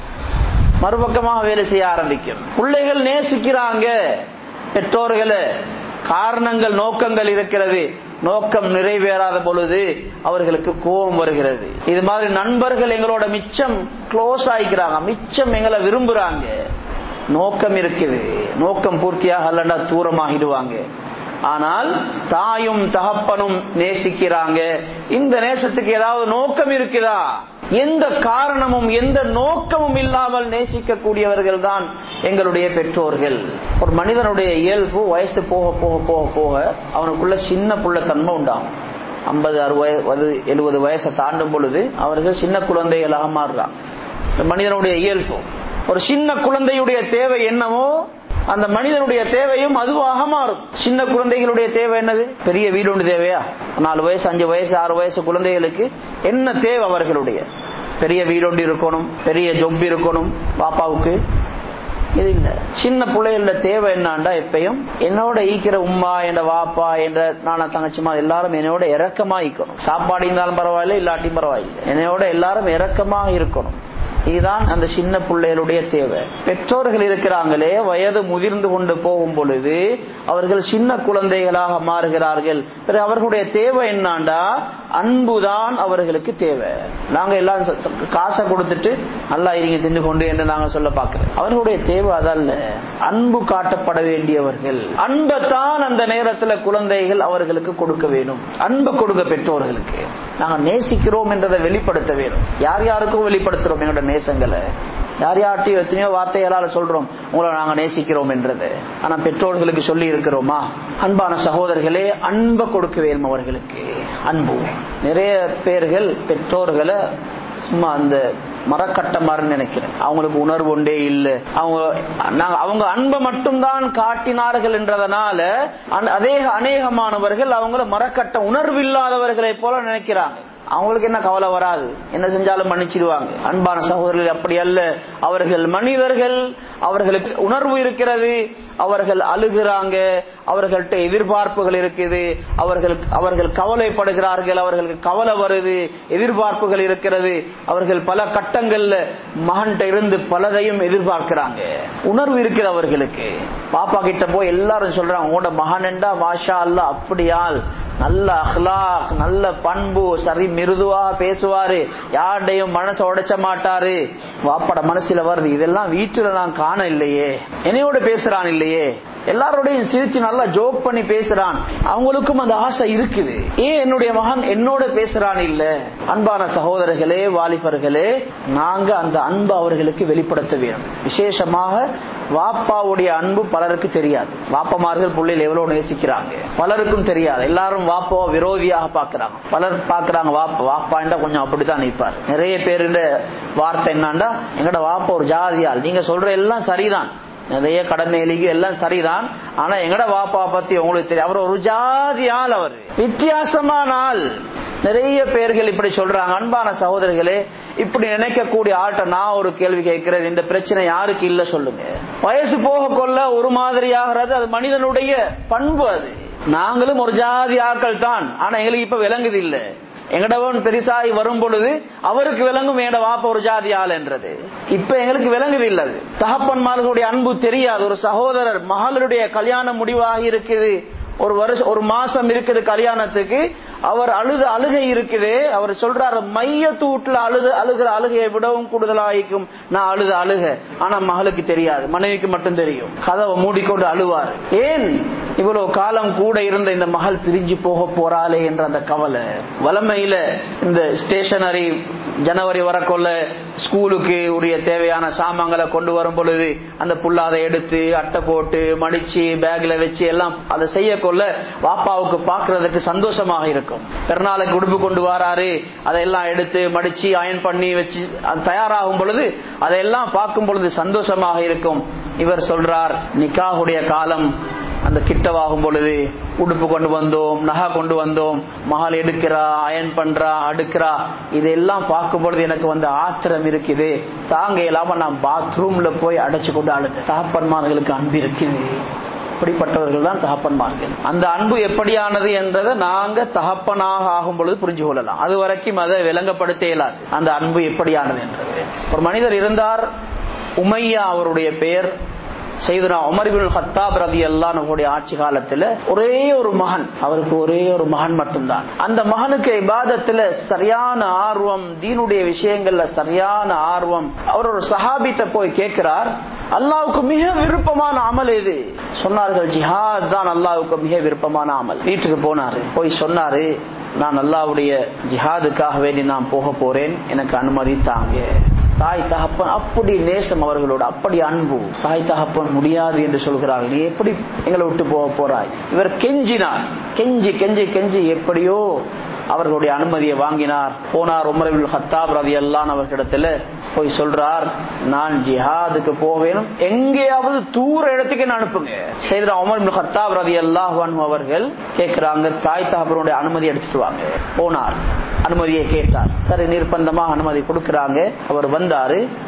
மறுபக்கமாக வேலை செய்ய ஆரம்பிக்கும் பிள்ளைகள் நேசிக்கிறாங்க பெற்றோர்களை காரணங்கள் நோக்கங்கள் இருக்கிறது நோக்கம் நிறைவேறாத பொழுது அவர்களுக்கு கோபம் வருகிறது இது மாதிரி நண்பர்கள் எங்களோட மிச்சம் க்ளோஸ் ஆயிக்கிறாங்க மிச்சம் எங்களை விரும்புறாங்க நோக்கம் இருக்குது நோக்கம் பூர்த்தியாக அல்லண்டா தூரமாகிடுவாங்க ஆனால் தாயும் தகப்பனும் நேசிக்கிறாங்க இந்த நேசத்துக்கு ஏதாவது நோக்கம் இருக்குதா எந்த காரணமும் எந்த நோக்கமும் இல்லாமல் நேசிக்கக்கூடியவர்கள் தான் எங்களுடைய பெற்றோர்கள் ஒரு மனிதனுடைய இயல்பு வயசு போக போக போக போக அவனுக்குள்ள சின்ன புள்ள தன்மை உண்டாகும் ஐம்பது அறுபது எழுபது வயசை தாண்டும் பொழுது அவர்கள் சின்ன குழந்தைகளாக மாறுறான் மனிதனுடைய இயல்பு ஒரு சின்ன குழந்தையுடைய தேவை என்னவோ அந்த மனிதனுடைய தேவையும் அதுவாக மாறும் சின்ன குழந்தைகளுடைய தேவை என்னது பெரிய வீடு ஒன்று தேவையா நாலு வயசு அஞ்சு வயசு ஆறு வயசு குழந்தைகளுக்கு என்ன தேவை அவர்களுடைய பெரிய வீடு ஒன்று இருக்கணும் பெரிய ஜொப் இருக்கணும் பாப்பாவுக்கு இது இல்ல சின்ன பிள்ளைகளோட தேவை என்னாண்டா எப்பயும் என்னோட ஈக்கிற உம்மா என்ற வாப்பா என்ற நானா தங்கச்சிமா எல்லாரும் என்னோட இறக்கமா ஈக்கணும் சாப்பாடு இருந்தாலும் பரவாயில்ல இல்லாட்டியும் பரவாயில்லை என்னோட எல்லாரும் இறக்கமாக இருக்கணும் இதுதான் அந்த சின்ன பிள்ளைகளுடைய தேவை பெற்றோர்கள் இருக்கிறாங்களே வயது முதிர்ந்து கொண்டு போகும் பொழுது அவர்கள் சின்ன குழந்தைகளாக மாறுகிறார்கள் பிறகு அவர்களுடைய தேவை என்னாண்டா அன்புதான் அவர்களுக்கு தேவை நாங்க எல்லாம் ச- ச- காசை கொடுத்துட்டு நல்லா இருங்க தின்னு கொண்டு என்று நாங்க சொல்ல பார்க்கிறோம் அவர்களுடைய தேவை அதல்ல அன்பு காட்டப்பட வேண்டியவர்கள் அன்பைத்தான் அந்த நேரத்துல குழந்தைகள் அவர்களுக்கு கொடுக்க வேணும் அன்பு கொடுக்க பெற்றோர்களுக்கு நாங்க நேசிக்கிறோம் என்றதை வெளிப்படுத்த வேணும் யார் யாருக்கும் வெளிப்படுத்துறோம் எங்களோட நேசங்களை யார் யார்ட்டையும் எத்தனையோ வார்த்தைகளால சொல்றோம் உங்களை நாங்க நேசிக்கிறோம் என்றது ஆனா பெற்றோர்களுக்கு சொல்லி இருக்கிறோமா அன்பான சகோதரர்களே அன்பை கொடுக்க வேணும் அவர்களுக்கு அன்பு நிறைய பேர்கள் பெற்றோர்களை சும்மா அந்த மரக்கட்டமாறுன்னு நினைக்கிறேன் அவங்களுக்கு உணர்வு ஒன்றே இல்லை அவங்க நாங்க அவங்க அன்பை மட்டும்தான் காட்டினார்கள் என்றதனால அந்த- அதே அநேகமானவர்கள் அவங்கள மரக்கட்ட உணர்வு இல்லாதவர்களை போல நினைக்கிறாங்க அவங்களுக்கு என்ன கவலை வராது என்ன செஞ்சாலும் மன்னிச்சிடுவாங்க அன்பான சகோதரர்கள் அப்படி அல்ல அவர்கள் மனிதர்கள் அவர்களுக்கு உணர்வு இருக்கிறது அவர்கள் அழுகிறாங்க அவர்கள்ட்ட எதிர்பார்ப்புகள் இருக்குது அவர்கள் அவர்கள் கவலைப்படுகிறார்கள் அவர்களுக்கு கவலை வருது எதிர்பார்ப்புகள் இருக்கிறது அவர்கள் பல கட்டங்கள்ல மகன்கிட்ட இருந்து பலதையும் எதிர்பார்க்கிறாங்க உணர்வு இருக்குது அவர்களுக்கு பாப்பா கிட்ட போய் எல்லாரும் சொல்றாங்க உங்களோட மகன்டா மாஷா அல்லா அப்படியால் நல்ல அஹ்லாக் நல்ல பண்பு சரி மிருதுவா பேசுவாரு யாருடையும் மனசை உடைச்ச மாட்டாரு வாப்பட மனசுல வருது இதெல்லாம் வீட்டுல நான் காண இல்லையே என்னையோட பேசுறான் இல்லையே எல்லாரோடையும் சிரிச்சு நல்லா ஜோக் பண்ணி பேசுறான் அவங்களுக்கும் அந்த ஆசை இருக்குது ஏன் என்னுடைய மகன் என்னோட பேசுறான் இல்ல அன்பான சகோதரர்களே வாலிபர்களே நாங்க அந்த அன்பு அவர்களுக்கு வெளிப்படுத்த வேணும் விசேஷமாக வாப்பாவுடைய அன்பு பலருக்கு தெரியாது வாப்பமார்கள் பிள்ளைகள் எவ்வளவு நேசிக்கிறாங்க பலருக்கும் தெரியாது எல்லாரும் வாப்பாவை விரோதியாக பாக்குறாங்க பலர் பாக்குறாங்க வாப்பா வாப்பாண்டா கொஞ்சம் அப்படித்தான் நிற்பார் நிறைய பேருட வார்த்தை என்னண்டா எங்கட வாப்பா ஒரு ஜாதியால் நீங்க சொல்ற எல்லாம் சரிதான் நிறைய கடமைகளுக்கு எல்லாம் சரிதான் ஆனா எங்கட வாப்பா பத்தி உங்களுக்கு தெரியும் அவர் ஒரு ஜாதி ஆள் அவர் வித்தியாசமான ஆள் நிறைய பேர்கள் இப்படி சொல்றாங்க அன்பான சகோதரர்களே இப்படி நினைக்கக்கூடிய ஆள்கிட்ட நான் ஒரு கேள்வி கேட்கிறேன் இந்த பிரச்சனை யாருக்கு இல்ல சொல்லுங்க வயசு போக கொள்ள ஒரு மாதிரி ஆகிறது அது மனிதனுடைய பண்பு அது நாங்களும் ஒரு ஜாதி ஆட்கள் தான் ஆனா எங்களுக்கு இப்ப விளங்குது இல்லை எங்கடவன் பெரிசாகி வரும் பொழுது அவருக்கு விளங்கும் எங்கட வாப்ப ஒரு ஜாதி ஆள் என்றது இப்ப எங்களுக்கு விளங்குது இல்ல அது தகப்பன்மார்களுடைய அன்பு தெரியாது ஒரு சகோதரர் மகளுடைய கல்யாணம் முடிவாகி இருக்குது ஒரு வருஷம் ஒரு மாசம் இருக்குது கல்யாணத்துக்கு அவர் அழுத அழுகை இருக்குது அவர் சொல்றாரு மையத்து வீட்டுல அழுது அழுகிற அழுகையை விடவும் கூடுதலாகிக்கும் நான் அழுத அழுக ஆனா மகளுக்கு தெரியாது மனைவிக்கு மட்டும் தெரியும் கதவை மூடிக்கொண்டு அழுவார் ஏன் இவ்வளவு காலம் கூட இருந்த இந்த மகள் பிரிஞ்சு போக போறாளே என்ற அந்த கவலை வளமையில இந்த ஸ்டேஷனரி ஜனவரி வரக்கொள்ள ஸ்கூலுக்கு உரிய தேவையான சாமான்களை கொண்டு வரும் பொழுது அந்த புள்ள அதை எடுத்து அட்டை போட்டு மடிச்சு பேக்ல வச்சு எல்லாம் அதை செய்ய கொள்ள வாப்பாவுக்கு பாக்குறதுக்கு சந்தோஷமாக இருக்கும் பெருநாளுக்கு உடுப்பு கொண்டு வராரு அதையெல்லாம் எடுத்து மடிச்சு அயன் பண்ணி வச்சு அது தயாராகும் பொழுது அதையெல்லாம் பார்க்கும் பொழுது சந்தோஷமாக இருக்கும் இவர் சொல்றார் நிக்காஹுடைய காலம் அந்த கிட்டவாகும் பொழுது உடுப்பு கொண்டு வந்தோம் நகை கொண்டு வந்தோம் மகள் எடுக்கிறா அயன் பண்றா அடுக்கிறா இதெல்லாம் பார்க்கும் பொழுது எனக்கு வந்து ஆத்திரம் இருக்குது தாங்க இல்லாம நான் பாத்ரூம்ல போய் அடைச்சு கொண்டு அழுது தகப்பன்மார்களுக்கு அன்பு இருக்குது இப்படிப்பட்டவர்கள் தான் தகப்பன்மார்கள் அந்த அன்பு எப்படியானது என்றதை நாங்க தகப்பனாக ஆகும் பொழுது புரிஞ்சு கொள்ளலாம் அது வரைக்கும் அதை விளங்கப்படுத்த இயலாது அந்த அன்பு எப்படியானது என்றது ஒரு மனிதர் இருந்தார் உமையா அவருடைய பெயர் செய்துனா உமர்பின் ஹத்தாப் ரதி அல்லானுடைய ஆட்சி காலத்துல ஒரே ஒரு மகன் அவருக்கு ஒரே ஒரு மகன் மட்டும்தான் அந்த மகனுக்கு இபாதத்துல சரியான ஆர்வம் தீனுடைய விஷயங்கள்ல சரியான ஆர்வம் அவர் ஒரு சஹாபிட்ட போய் கேட்கிறார் அல்லாவுக்கு மிக விருப்பமான அமல் இது சொன்னார்கள் ஜிஹாத் தான் அல்லாவுக்கு மிக விருப்பமான அமல் வீட்டுக்கு போனாரு போய் சொன்னாரு நான் அல்லாவுடைய ஜிஹாதுக்காக வேண்டி நான் போக போறேன் எனக்கு அனுமதி தாங்க தாய் தகப்பன் அப்படி நேசம் அவர்களோட அப்படி அன்பு தாய் தகப்பன் முடியாது என்று சொல்கிறார்கள் நீ எப்படி எங்களை விட்டு போக போறாய் இவர் கெஞ்சினார் கெஞ்சி கெஞ்சி கெஞ்சி எப்படியோ அவர்களுடைய அனுமதியை வாங்கினார் போனார் உமரவில் ஹத்தாப் ரவி அல்லான் அவர்களிடத்துல போய் சொல்றார் நான் ஜிஹாதுக்கு போவேனும் எங்கேயாவது தூர இடத்துக்கு என்ன அனுப்புங்க செய்தா உமர் இப்னு ஹத்தாப் ரவி அல்லாஹ் அவர்கள் கேட்கிறாங்க தாய் தகப்பனுடைய அனுமதி எடுத்துட்டு வாங்க போனார் அனுமதியை கேட்டார் சரி நிர்பந்தமா அனுமதி கொடுக்கிறாங்க அவர் வந்தாரு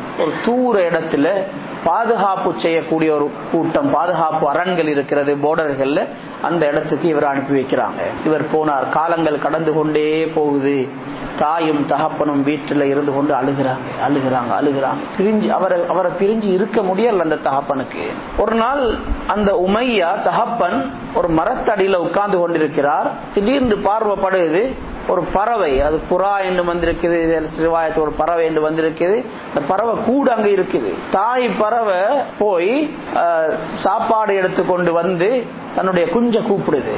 ஒரு தூர இடத்துல பாதுகாப்பு செய்யக்கூடிய ஒரு கூட்டம் பாதுகாப்பு அரண்கள் இருக்கிறது போர்டர்கள்ல அந்த இடத்துக்கு இவர் அனுப்பி வைக்கிறாங்க இவர் போனார் காலங்கள் கடந்து கொண்டே போகுது தாயும் தகப்பனும் வீட்டுல இருந்து கொண்டு அழுகிறாங்க அழுகிறாங்க அழுகிறாங்க பிரிஞ்சு அவரை அவரை பிரிஞ்சு இருக்க முடியல அந்த தகப்பனுக்கு ஒரு நாள் அந்த உமையா தகப்பன் ஒரு மரத்தடியில உட்கார்ந்து கொண்டிருக்கிறார் திடீர்னு பார்வைப்படுது ஒரு பறவை அது புறா என்று வந்திருக்குது சிறுவாயத்து ஒரு பறவை என்று வந்திருக்குது அந்த பறவை கூட அங்க இருக்குது தாய் பறவை போய் சாப்பாடு எடுத்துக்கொண்டு வந்து தன்னுடைய குஞ்ச கூப்பிடுது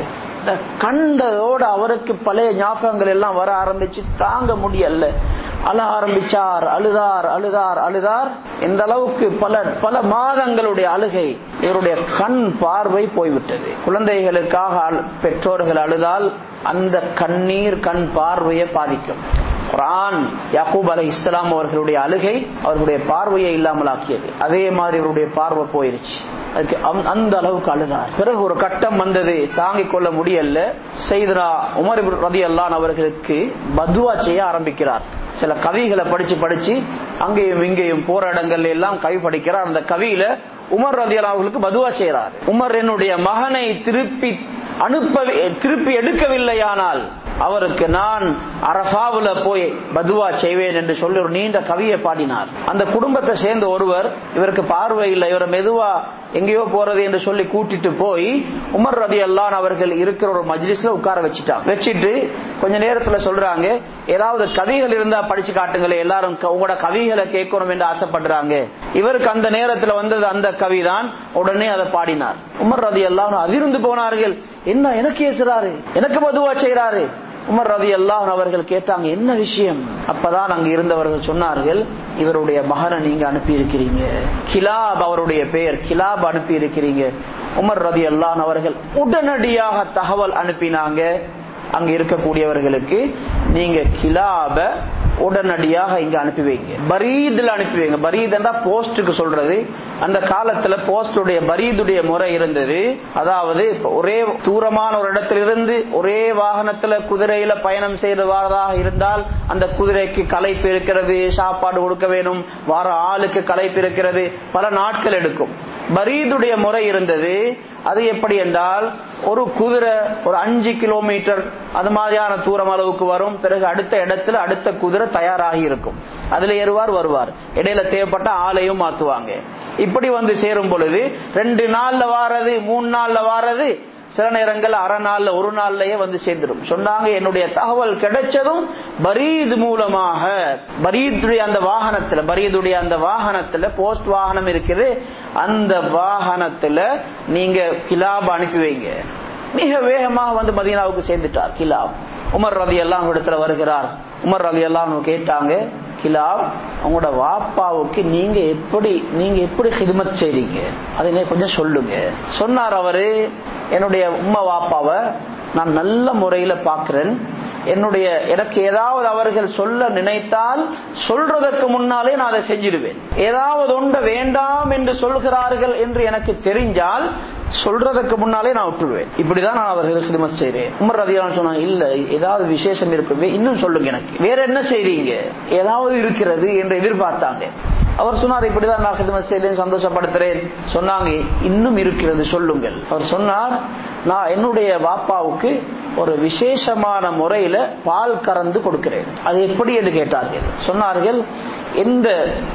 கண்டதோட அவருக்கு பழைய ஞாபகங்கள் எல்லாம் வர ஆரம்பிச்சு தாங்க முடியல அழ ஆரம்பிச்சார் அழுதார் அழுதார் அழுதார் இந்த அளவுக்கு பல பல மாதங்களுடைய அழுகை இவருடைய கண் பார்வை போய்விட்டது குழந்தைகளுக்காக பெற்றோர்கள் அழுதால் அந்த கண்ணீர் கண் பார்வையை பாதிக்கும் குரான் யாக்கூப் அலை இஸ்லாம் அவர்களுடைய அழுகை அவர்களுடைய பார்வையை இல்லாமல் ஆக்கியது அதே மாதிரி இவருடைய பார்வை போயிருச்சு அதுக்கு அந்த அளவுக்கு அழுதார் பிறகு ஒரு கட்டம் வந்தது தாங்கிக் கொள்ள முடியல செய்தனா உமர் ரதி அல்லான் அவர்களுக்கு பதுவா செய்ய ஆரம்பிக்கிறார் சில கவிகளை படிச்சு படிச்சு அங்கேயும் இங்கேயும் போற இடங்கள்ல எல்லாம் கவி படிக்கிறார் அந்த கவியில உமர் ரதி அவர்களுக்கு பதுவா செய்யறார் உமர் என்னுடைய மகனை திருப்பி அனுப்ப திருப்பி எடுக்கவில்லையானால் அவருக்கு நான் அரபாவுல போய் பதுவா செய்வேன் என்று சொல்லி ஒரு நீண்ட கவியை பாடினார் அந்த குடும்பத்தை சேர்ந்த ஒருவர் இவருக்கு பார்வை இல்லை இவரை மெதுவா எங்கேயோ போறது என்று சொல்லி கூட்டிட்டு போய் உமர் ரதி அல்லான் அவர்கள் இருக்கிற ஒரு மஜ்லிஸ்ல உட்கார வச்சுட்டாங்க வச்சுட்டு கொஞ்ச நேரத்துல சொல்றாங்க ஏதாவது கவிகள் இருந்தா படிச்சு காட்டுங்களே எல்லாரும் உங்களோட கவிகளை கேட்கணும் என்று ஆசைப்படுறாங்க இவருக்கு அந்த நேரத்துல வந்தது அந்த கவிதான் உடனே அதை பாடினார் உமர் ரதி அல்லான் அதிர்ந்து போனார்கள் என்ன எனக்கு ஏசுறாரு எனக்கு பதுவா செய்யறாரு உமர் ரதி அல்லாஹ் அவர்கள் கேட்டாங்க என்ன விஷயம் அப்பதான் அங்க இருந்தவர்கள் சொன்னார்கள் இவருடைய மகனை நீங்க அனுப்பி இருக்கிறீங்க கிலாப் அவருடைய பெயர் கிலாப் அனுப்பி இருக்கிறீங்க உமர் ரதி அல்லான் அவர்கள் உடனடியாக தகவல் அனுப்பினாங்க அங்க இருக்கக்கூடியவர்களுக்கு நீங்க கிலாப உடனடியாக இங்க அனுப்பி வைங்க பரீதுல அனுப்பி வைங்க பரீத் என்றா போஸ்டுக்கு சொல்றது அந்த காலத்துல போஸ்டுடைய பரீதுடைய முறை இருந்தது அதாவது ஒரே தூரமான ஒரு இடத்திலிருந்து ஒரே வாகனத்துல குதிரையில பயணம் செய்யறதாக இருந்தால் அந்த குதிரைக்கு களைப்பு இருக்கிறது சாப்பாடு கொடுக்க வேணும் வார ஆளுக்கு களைப்பு இருக்கிறது பல நாட்கள் எடுக்கும் பரீதுடைய முறை இருந்தது அது எப்படி என்றால் ஒரு குதிரை ஒரு அஞ்சு கிலோமீட்டர் அது மாதிரியான தூரம் அளவுக்கு வரும் பிறகு அடுத்த இடத்துல அடுத்த குதிரை தயாராகி இருக்கும் அதுல ஏறுவார் வருவார் இடையில தேவைப்பட்ட ஆலையும் மாத்துவாங்க இப்படி வந்து சேரும் பொழுது ரெண்டு நாள்ல வாரது மூணு நாள்ல வாரது சில நேரங்கள் அரை நாள்ல ஒரு நாள்லயே வந்து சேர்ந்துடும் சொன்னாங்க என்னுடைய தகவல் கிடைச்சதும் பரீத் மூலமாக பரீதுடைய அந்த வாகனத்துல பரீதுடைய அந்த வாகனத்துல போஸ்ட் வாகனம் இருக்குது அந்த வாகனத்துல நீங்க கிலாப் அனுப்பி வைங்க மிக வேகமாக வந்து மதீனாவுக்கு சேர்ந்துட்டார் கிலாப் உமர் ரவி எல்லாம் இடத்துல வருகிறார் உமர் ரவி எல்லாம் கேட்டாங்க கிலாப் உங்களோட வாப்பாவுக்கு நீங்க எப்படி நீங்க எப்படி ஹிதமத் செய்றீங்க அதை கொஞ்சம் சொல்லுங்க சொன்னார் அவரு என்னுடைய உம்மா வாப்பாவை நான் நல்ல முறையில பாக்குறேன் என்னுடைய எனக்கு ஏதாவது அவர்கள் சொல்ல நினைத்தால் சொல்றதற்கு முன்னாலே நான் அதை செஞ்சிடுவேன் ஏதாவது ஒன்று வேண்டாம் என்று சொல்கிறார்கள் என்று எனக்கு தெரிஞ்சால் சொல்றதுக்கு முன்னாலே நான் விட்டுடுவேன் இப்படிதான் நான் அவர்களுக்கு ஹிதமத் செய்றேன் உமர் ரதியான சொன்னாங்க இல்ல ஏதாவது விசேஷம் இருக்கு இன்னும் சொல்லுங்க எனக்கு வேற என்ன செய்றீங்க ஏதாவது இருக்கிறது என்று எதிர்பார்த்தாங்க அவர் சொன்னார் இப்படிதான் நான் ஹிதமத் செய்தேன் சந்தோஷப்படுத்துறேன் சொன்னாங்க இன்னும் இருக்கிறது சொல்லுங்கள் அவர் சொன்னார் நான் என்னுடைய வாப்பாவுக்கு ஒரு விசேஷமான முறையில பால் கறந்து கொடுக்கிறேன் அது எப்படி என்று கேட்டார்கள் சொன்னார்கள் எந்த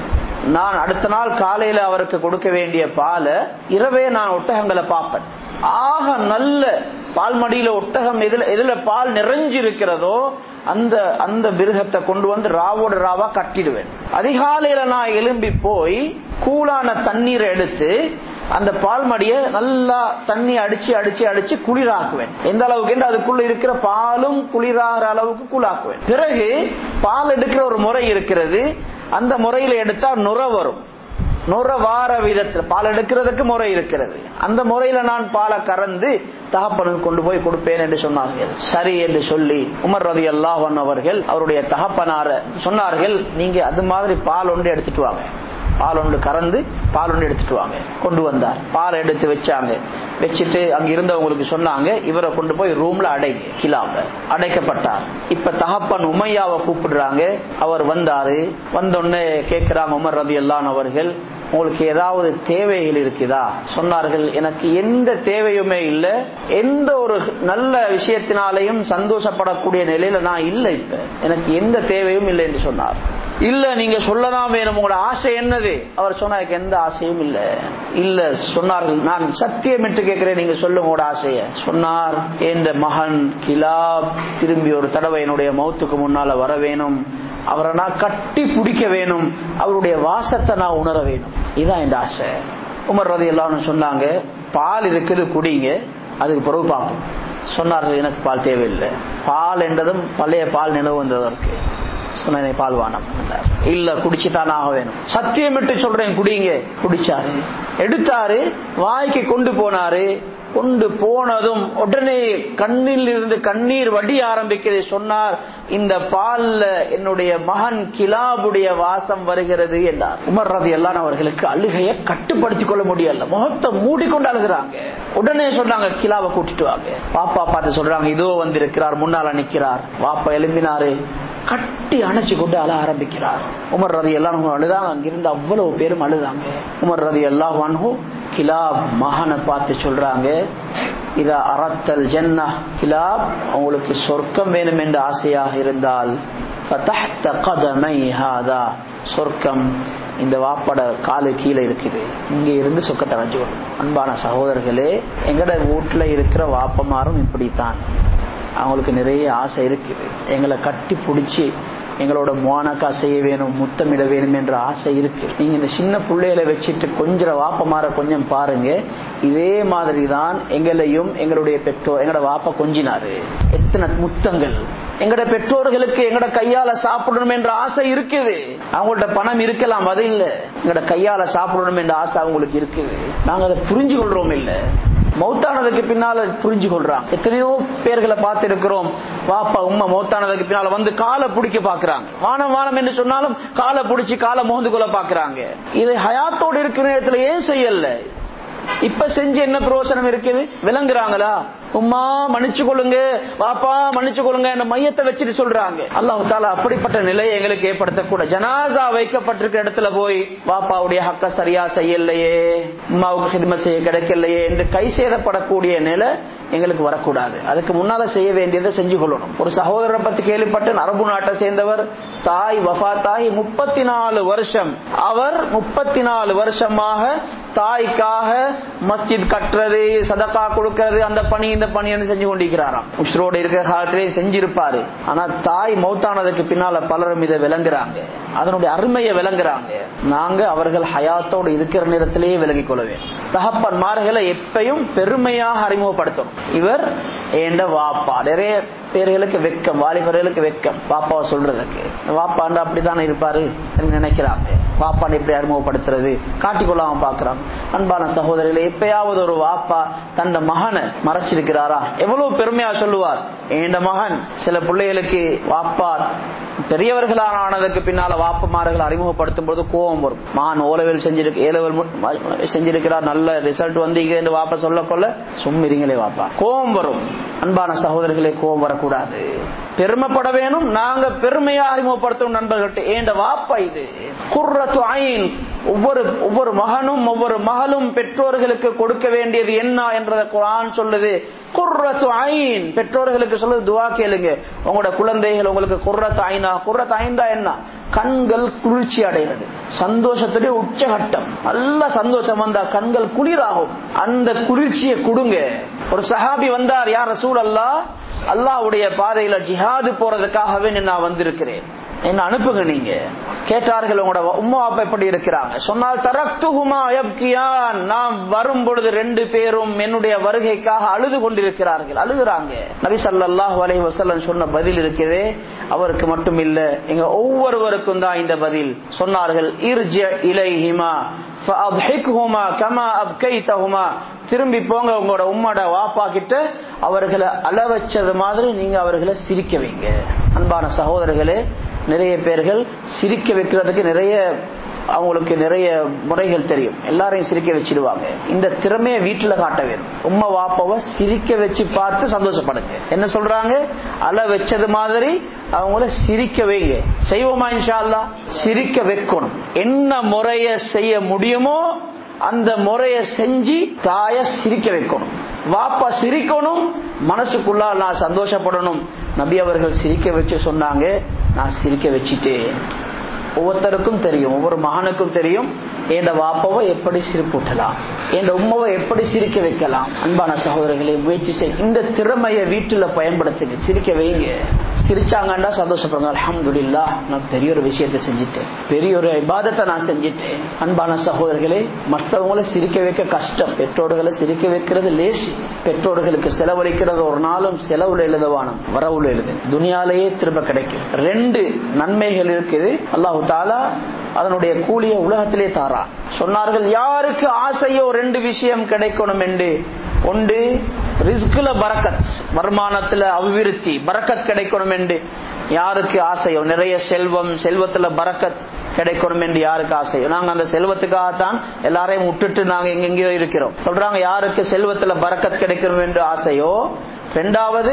நான் அடுத்த நாள் காலையில அவருக்கு கொடுக்க வேண்டிய பாலை இரவே நான் ஒட்டகங்களை பார்ப்பேன் ஆக நல்ல பால் மடியில ஒட்டகம் எதுல எதுல பால் நிறைஞ்சு இருக்கிறதோ அந்த அந்த மிருகத்தை கொண்டு வந்து ராவோட ராவா கட்டிடுவேன் அதிகாலையில நான் எலும்பி போய் கூலான தண்ணீரை எடுத்து அந்த பால் மடிய நல்லா தண்ணி அடிச்சு அடிச்சு அடிச்சு குளிராக்குவேன் எந்த அளவுக்கு என்று அதுக்குள்ள இருக்கிற பாலும் குளிராகிற அளவுக்கு கூழாக்குவேன் பிறகு பால் எடுக்கிற ஒரு முறை இருக்கிறது அந்த முறையில எடுத்தா நுர வரும் நுர வார விதத்துல பால் எடுக்கிறதுக்கு முறை இருக்கிறது அந்த முறையில நான் பாலை கறந்து தகப்பனுக்கு கொண்டு போய் கொடுப்பேன் என்று சொன்னார்கள் சரி என்று சொல்லி உமர் ரவி அல்லாஹன் அவர்கள் அவருடைய தகப்பனார சொன்னார்கள் நீங்க அது மாதிரி பால் ஒன்று எடுத்துட்டு வாங்க பால் ஒன்று கறந்து பால் ஒன்று எடுத்துட்டு வாங்க கொண்டு வந்தார் பால் எடுத்து வச்சாங்க வச்சுட்டு அங்க இருந்தவங்களுக்கு சொன்னாங்க இவரை கொண்டு போய் ரூம்ல அடை கிலாவ அடைக்கப்பட்டார் இப்ப தகப்பன் உமையாவை கூப்பிடுறாங்க அவர் வந்தாரு வந்தோடனே கேட்கிறாங்க உமர் ரதி அல்லான் அவர்கள் உங்களுக்கு ஏதாவது தேவைகள் இருக்குதா சொன்னார்கள் எனக்கு எந்த தேவையுமே இல்லை எந்த ஒரு நல்ல விஷயத்தினாலையும் சந்தோஷப்படக்கூடிய நிலையில நான் இல்லை இப்ப எனக்கு எந்த தேவையும் இல்லை என்று சொன்னார் இல்ல நீங்க சொல்லலாம் வேணும் உங்களோட ஆசை என்னது அவர் சொன்னா எனக்கு எந்த ஆசையும் இல்ல இல்ல சொன்னார்கள் நான் சத்தியமிட்டு கேட்கிறேன் நீங்க சொல்லுங்க உங்களோட ஆசைய சொன்னார் என்ற மகன் கிலாப் திரும்பி ஒரு தடவை என்னுடைய மௌத்துக்கு முன்னால வர வேணும் அவரை நான் கட்டி பிடிக்க வேணும் அவருடைய வாசத்தை நான் உணர வேணும் இதுதான் என் ஆசை உமர் ரதி எல்லாரும் சொன்னாங்க பால் இருக்குது குடிங்க அதுக்கு பிறகு பார்ப்போம் சொன்னார்கள் எனக்கு பால் தேவையில்லை பால் என்றதும் பழைய பால் நிலவு வந்ததற்கு சொன்ன பால் வானம் இல்ல குடிச்சுதான் ஆக வேணும் சத்தியமிட்டு சொல்றேன் குடிங்க குடிச்சாரு எடுத்தாரு வாய்க்கு கொண்டு போனாரு கொண்டு போனதும் உடனே கண்ணில் இருந்து கண்ணீர் வடி ஆரம்பிக்கிறது சொன்னார் இந்த பால்ல என்னுடைய மகன் கிலாபுடைய வாசம் வருகிறது என்றார் உமர் ரதி எல்லாம் அவர்களுக்கு அழுகையை கட்டுப்படுத்திக் கொள்ள முடியல முகத்தை மூடிக்கொண்டு அழுகிறாங்க உடனே சொன்னாங்க கிலாவை கூட்டிட்டு வாங்க பாப்பா பார்த்து சொல்றாங்க இதோ வந்திருக்கிறார் முன்னால நிக்கிறார் பாப்பா எழும்பினாரு கட்டி அணைச்சு கொண்டு அழ ஆரம்பிக்கிறார் உமர் ரதி எல்லாம் அழுதாங்க அங்கிருந்து அவ்வளவு பேரும் அழுதாங்க உமர் ரதி எல்லாம் கிலாப் மகனை பார்த்து சொல்றாங்க இத அறத்தல் ஜன்னா கிலாப் உங்களுக்கு சொர்க்கம் வேணும் என்ற ஆசையாக இருந்தால் சொர்க்கம் இந்த வாப்பட காலு கீழே இருக்குது இங்க இருந்து சொக்கத்தை அடைஞ்சு அன்பான சகோதரர்களே எங்கட வீட்டுல இருக்கிற வாப்பமாரும் இப்படித்தான் அவங்களுக்கு நிறைய ஆசை இருக்குது எங்களை கட்டி பிடிச்சி எங்களோட மோனக்கா செய்ய வேணும் முத்தமிட வேணும் என்ற ஆசை இருக்கு நீங்க இந்த சின்ன பிள்ளைகளை வச்சுட்டு கொஞ்சம் வாப்பமாற கொஞ்சம் பாருங்க இதே மாதிரி தான் எங்களையும் எங்களுடைய பெற்றோர் எங்களோட வாப்ப கொஞ்சினாரு எத்தனை முத்தங்கள் எங்கட பெற்றோர்களுக்கு எங்கட கையால சாப்பிடணும் என்ற ஆசை இருக்குது அவங்கள்ட்ட பணம் இருக்கலாம் அது இல்ல எங்கட கையால சாப்பிடணும் என்ற ஆசை அவங்களுக்கு இருக்குது நாங்க அதை புரிஞ்சு கொள்றோம் இல்ல மௌத்தானதுக்கு பின்னால புரிஞ்சு கொள்றாங்க எத்தனையோ பேர்களை பார்த்து இருக்கிறோம் வாப்பா உம்மா மௌத்தானதுக்கு பின்னால வந்து காலை பிடிக்க பாக்குறாங்க வானம் வானம் என்று சொன்னாலும் காலை பிடிச்சி காலை மோந்து கொள்ள பாக்குறாங்க இது ஹயாத்தோடு இருக்கிற நேரத்துல ஏன் செய்யல இப்ப செஞ்சு என்ன பிரயோசனம் இருக்குது விளங்குறாங்களா உம்மா மன்னிச்சு கொள்ளுங்க வாப்பா மன்னிச்சு கொள்ளுங்க என்ற மையத்தை வச்சுட்டு சொல்றாங்க அல்லாஹு தாலா அப்படிப்பட்ட நிலையை எங்களுக்கு ஏற்படுத்தக்கூட ஜனாசா வைக்கப்பட்டிருக்கிற இடத்துல போய் வாப்பாவுடைய ஹக்க சரியா செய்யலையே உமாவுக்கு ஹிதமத் செய்ய கிடைக்கலையே என்று கை சேதப்படக்கூடிய நிலை எங்களுக்கு வரக்கூடாது அதுக்கு முன்னால செய்ய வேண்டியதை செஞ்சு கொள்ளணும் ஒரு சகோதரரை பத்தி கேள்விப்பட்டு அரபு நாட்டை சேர்ந்தவர் தாய் வஃபா தாய் முப்பத்தி நாலு வருஷம் அவர் முப்பத்தி நாலு வருஷமாக தாய்க்காக மஸ்ஜித் கட்டுறது சதக்கா கொடுக்கறது அந்த பணி இந்த பணி செஞ்சு கொண்டிருக்கிறாராம் உஷ்ரோடு இருக்கிற காலத்திலே செஞ்சிருப்பாரு ஆனா தாய் மௌத்தானதுக்கு பின்னால பலரும் இதை விளங்குறாங்க அதனுடைய அருமையை விளங்குறாங்க நாங்க அவர்கள் ஹயாத்தோடு இருக்கிற நேரத்திலேயே விலகிக் கொள்ள வேண்டும் தகப்பன்மார்களை எப்பையும் பெருமையாக அறிமுகப்படுத்தணும் இவர் ஏண்ட வாப்பா நிறைய பேர்களுக்கு வெக்கம் வாலிபர்களுக்கு வெக்கம் பாப்பாவை சொல்றதுக்கு வாப்பாண்டா அப்படித்தானே இருப்பாரு நினைக்கிறாங்க வாப்பான்னு எப்படி அறிமுகப்படுத்துறது காட்டிக்கொள்ளாம பாக்குறாங்க அன்பான சகோதரிகளை எப்பயாவது ஒரு வாப்பா தன் மகனை மறைச்சிருக்கிறாரா எவ்வளவு பெருமையா சொல்லுவார் ஏண்ட மகன் சில பிள்ளைகளுக்கு வாப்பா பெரியவர்களான ஆனதுக்கு பின்னால வாப்பமார்கள் அறிமுகப்படுத்தும் போது கோபம் வரும் மான் ஓலவேல் செஞ்சிருக்கு ஏலவேல் செஞ்சிருக்கிறார் நல்ல ரிசல்ட் வந்து இங்க வாப்பா சொல்ல கொள்ள சும்மிரிங்களே வாப்பா கோபம் வரும் அன்பான சகோதரர்களே கோபம் வரக்கூடாது பெருமைப்பட வேணும் நாங்க பெருமையா அறிமுகப்படுத்தும் நண்பர்கள்ட்ட ஏண்ட வாப்பா இது குர்ரத்து ஐன் ஒவ்வொரு ஒவ்வொரு மகனும் ஒவ்வொரு மகளும் பெற்றோர்களுக்கு கொடுக்க வேண்டியது என்ன என்றத குரான் சொல்லுது குர்ரத்து ஐன் பெற்றோர்களுக்கு சொல்லுது துவா கேளுங்க உங்களோட குழந்தைகள் உங்களுக்கு குர்ரத்து ஐனா குர்ரத்து ஐந்தா என்ன கண்கள் குளிர்ச்சி அடைகிறது சந்தோஷத்துடைய உச்சகட்டம் நல்ல சந்தோஷம் வந்தா கண்கள் குளிராகும் அந்த குளிர்ச்சியை கொடுங்க ஒரு சஹாபி வந்தார் யார் ரசூல் அல்லா அல்லாவுடைய பாதையில ஜிஹாது போறதுக்காகவே நான் வந்திருக்கிறேன் என்ன அனுப்புங்க நீங்க கேட்டார்கள் உங்களோட உம்மா அப்பா எப்படி இருக்கிறாங்க சொன்னால் தரக்துகுமா எப்கியான் நாம் வரும் பொழுது ரெண்டு பேரும் என்னுடைய வருகைக்காக அழுது கொண்டிருக்கிறார்கள் அழுகுறாங்க நபி சல்லாஹூ அலி வசல்லம் சொன்ன பதில் இருக்குதே அவருக்கு மட்டும் இல்ல எங்க ஒவ்வொருவருக்கும் தான் இந்த பதில் சொன்னார்கள் இர்ஜ இலைஹிமா திரும்பி போங்க உங்களோட உம்மோட வாப்பா கிட்ட அவர்களை அள வச்சது மாதிரி நீங்க அவர்களை சிரிக்க வைங்க அன்பான சகோதரர்களே நிறைய பேர்கள் சிரிக்க வைக்கிறதுக்கு நிறைய அவங்களுக்கு நிறைய முறைகள் தெரியும் எல்லாரையும் சிரிக்க வச்சிடுவாங்க இந்த திறமையை வீட்டுல காட்ட வேணும் உம்மா வாப்பாவை சிரிக்க வச்சு பார்த்து சந்தோஷப்படுங்க என்ன சொல்றாங்க அல வச்சது மாதிரி அவங்கள சிரிக்க வைங்க செய்வோமா இன்ஷா அல்லா சிரிக்க வைக்கணும் என்ன முறைய செய்ய முடியுமோ அந்த முறைய செஞ்சு தாய சிரிக்க வைக்கணும் வாப்பா சிரிக்கணும் மனசுக்குள்ள நான் சந்தோஷப்படணும் நபி அவர்கள் சிரிக்க வச்சு சொன்னாங்க நான் சிரிக்க வச்சுட்டேன் ஒவ்வொருத்தருக்கும் தெரியும் ஒவ்வொரு மகனுக்கும் தெரியும் என் வாப்பாவை எப்படி சிரிப்பூட்டலாம் என் உம்மாவை எப்படி சிரிக்க வைக்கலாம் அன்பான சகோதரர்களை முயற்சி செய் இந்த திறமையை வீட்டுல பயன்படுத்துங்க சிரிக்க வைங்க சிரிச்சாங்கண்டா சந்தோஷப்படுங்க அலமதுல்லா நான் பெரிய ஒரு விஷயத்தை செஞ்சுட்டேன் பெரிய ஒரு இபாதத்தை நான் செஞ்சுட்டேன் அன்பான சகோதரர்களே மற்றவங்களை சிரிக்க வைக்க கஷ்டம் பெற்றோர்களை சிரிக்க வைக்கிறது லேசி பெற்றோர்களுக்கு செலவழிக்கிறது ஒரு நாளும் செலவுல எழுதவானம் வரவுல எழுது துனியாலேயே திரும்ப கிடைக்கும் ரெண்டு நன்மைகள் இருக்குது அல்லாஹு தாலா அதனுடைய கூலிய உலகத்திலே தாரா சொன்னார்கள் யாருக்கு ஆசையோ ரெண்டு விஷயம் கிடைக்கணும் என்று ஒன்று ரிஸ்குல பரக்கத் வருமானத்துல அபிவிருத்தி பரக்கத் கிடைக்கணும் என்று யாருக்கு ஆசையோ நிறைய செல்வம் செல்வத்துல பரக்கத் கிடைக்கணும் என்று யாருக்கு ஆசையோ நாங்க அந்த செல்வத்துக்காகத்தான் எல்லாரையும் விட்டுட்டு நாங்க எங்கெங்கயோ இருக்கிறோம் சொல்றாங்க யாருக்கு செல்வத்துல பரக்கத் கிடைக்கணும் என்று ஆசையோ ரெண்டாவது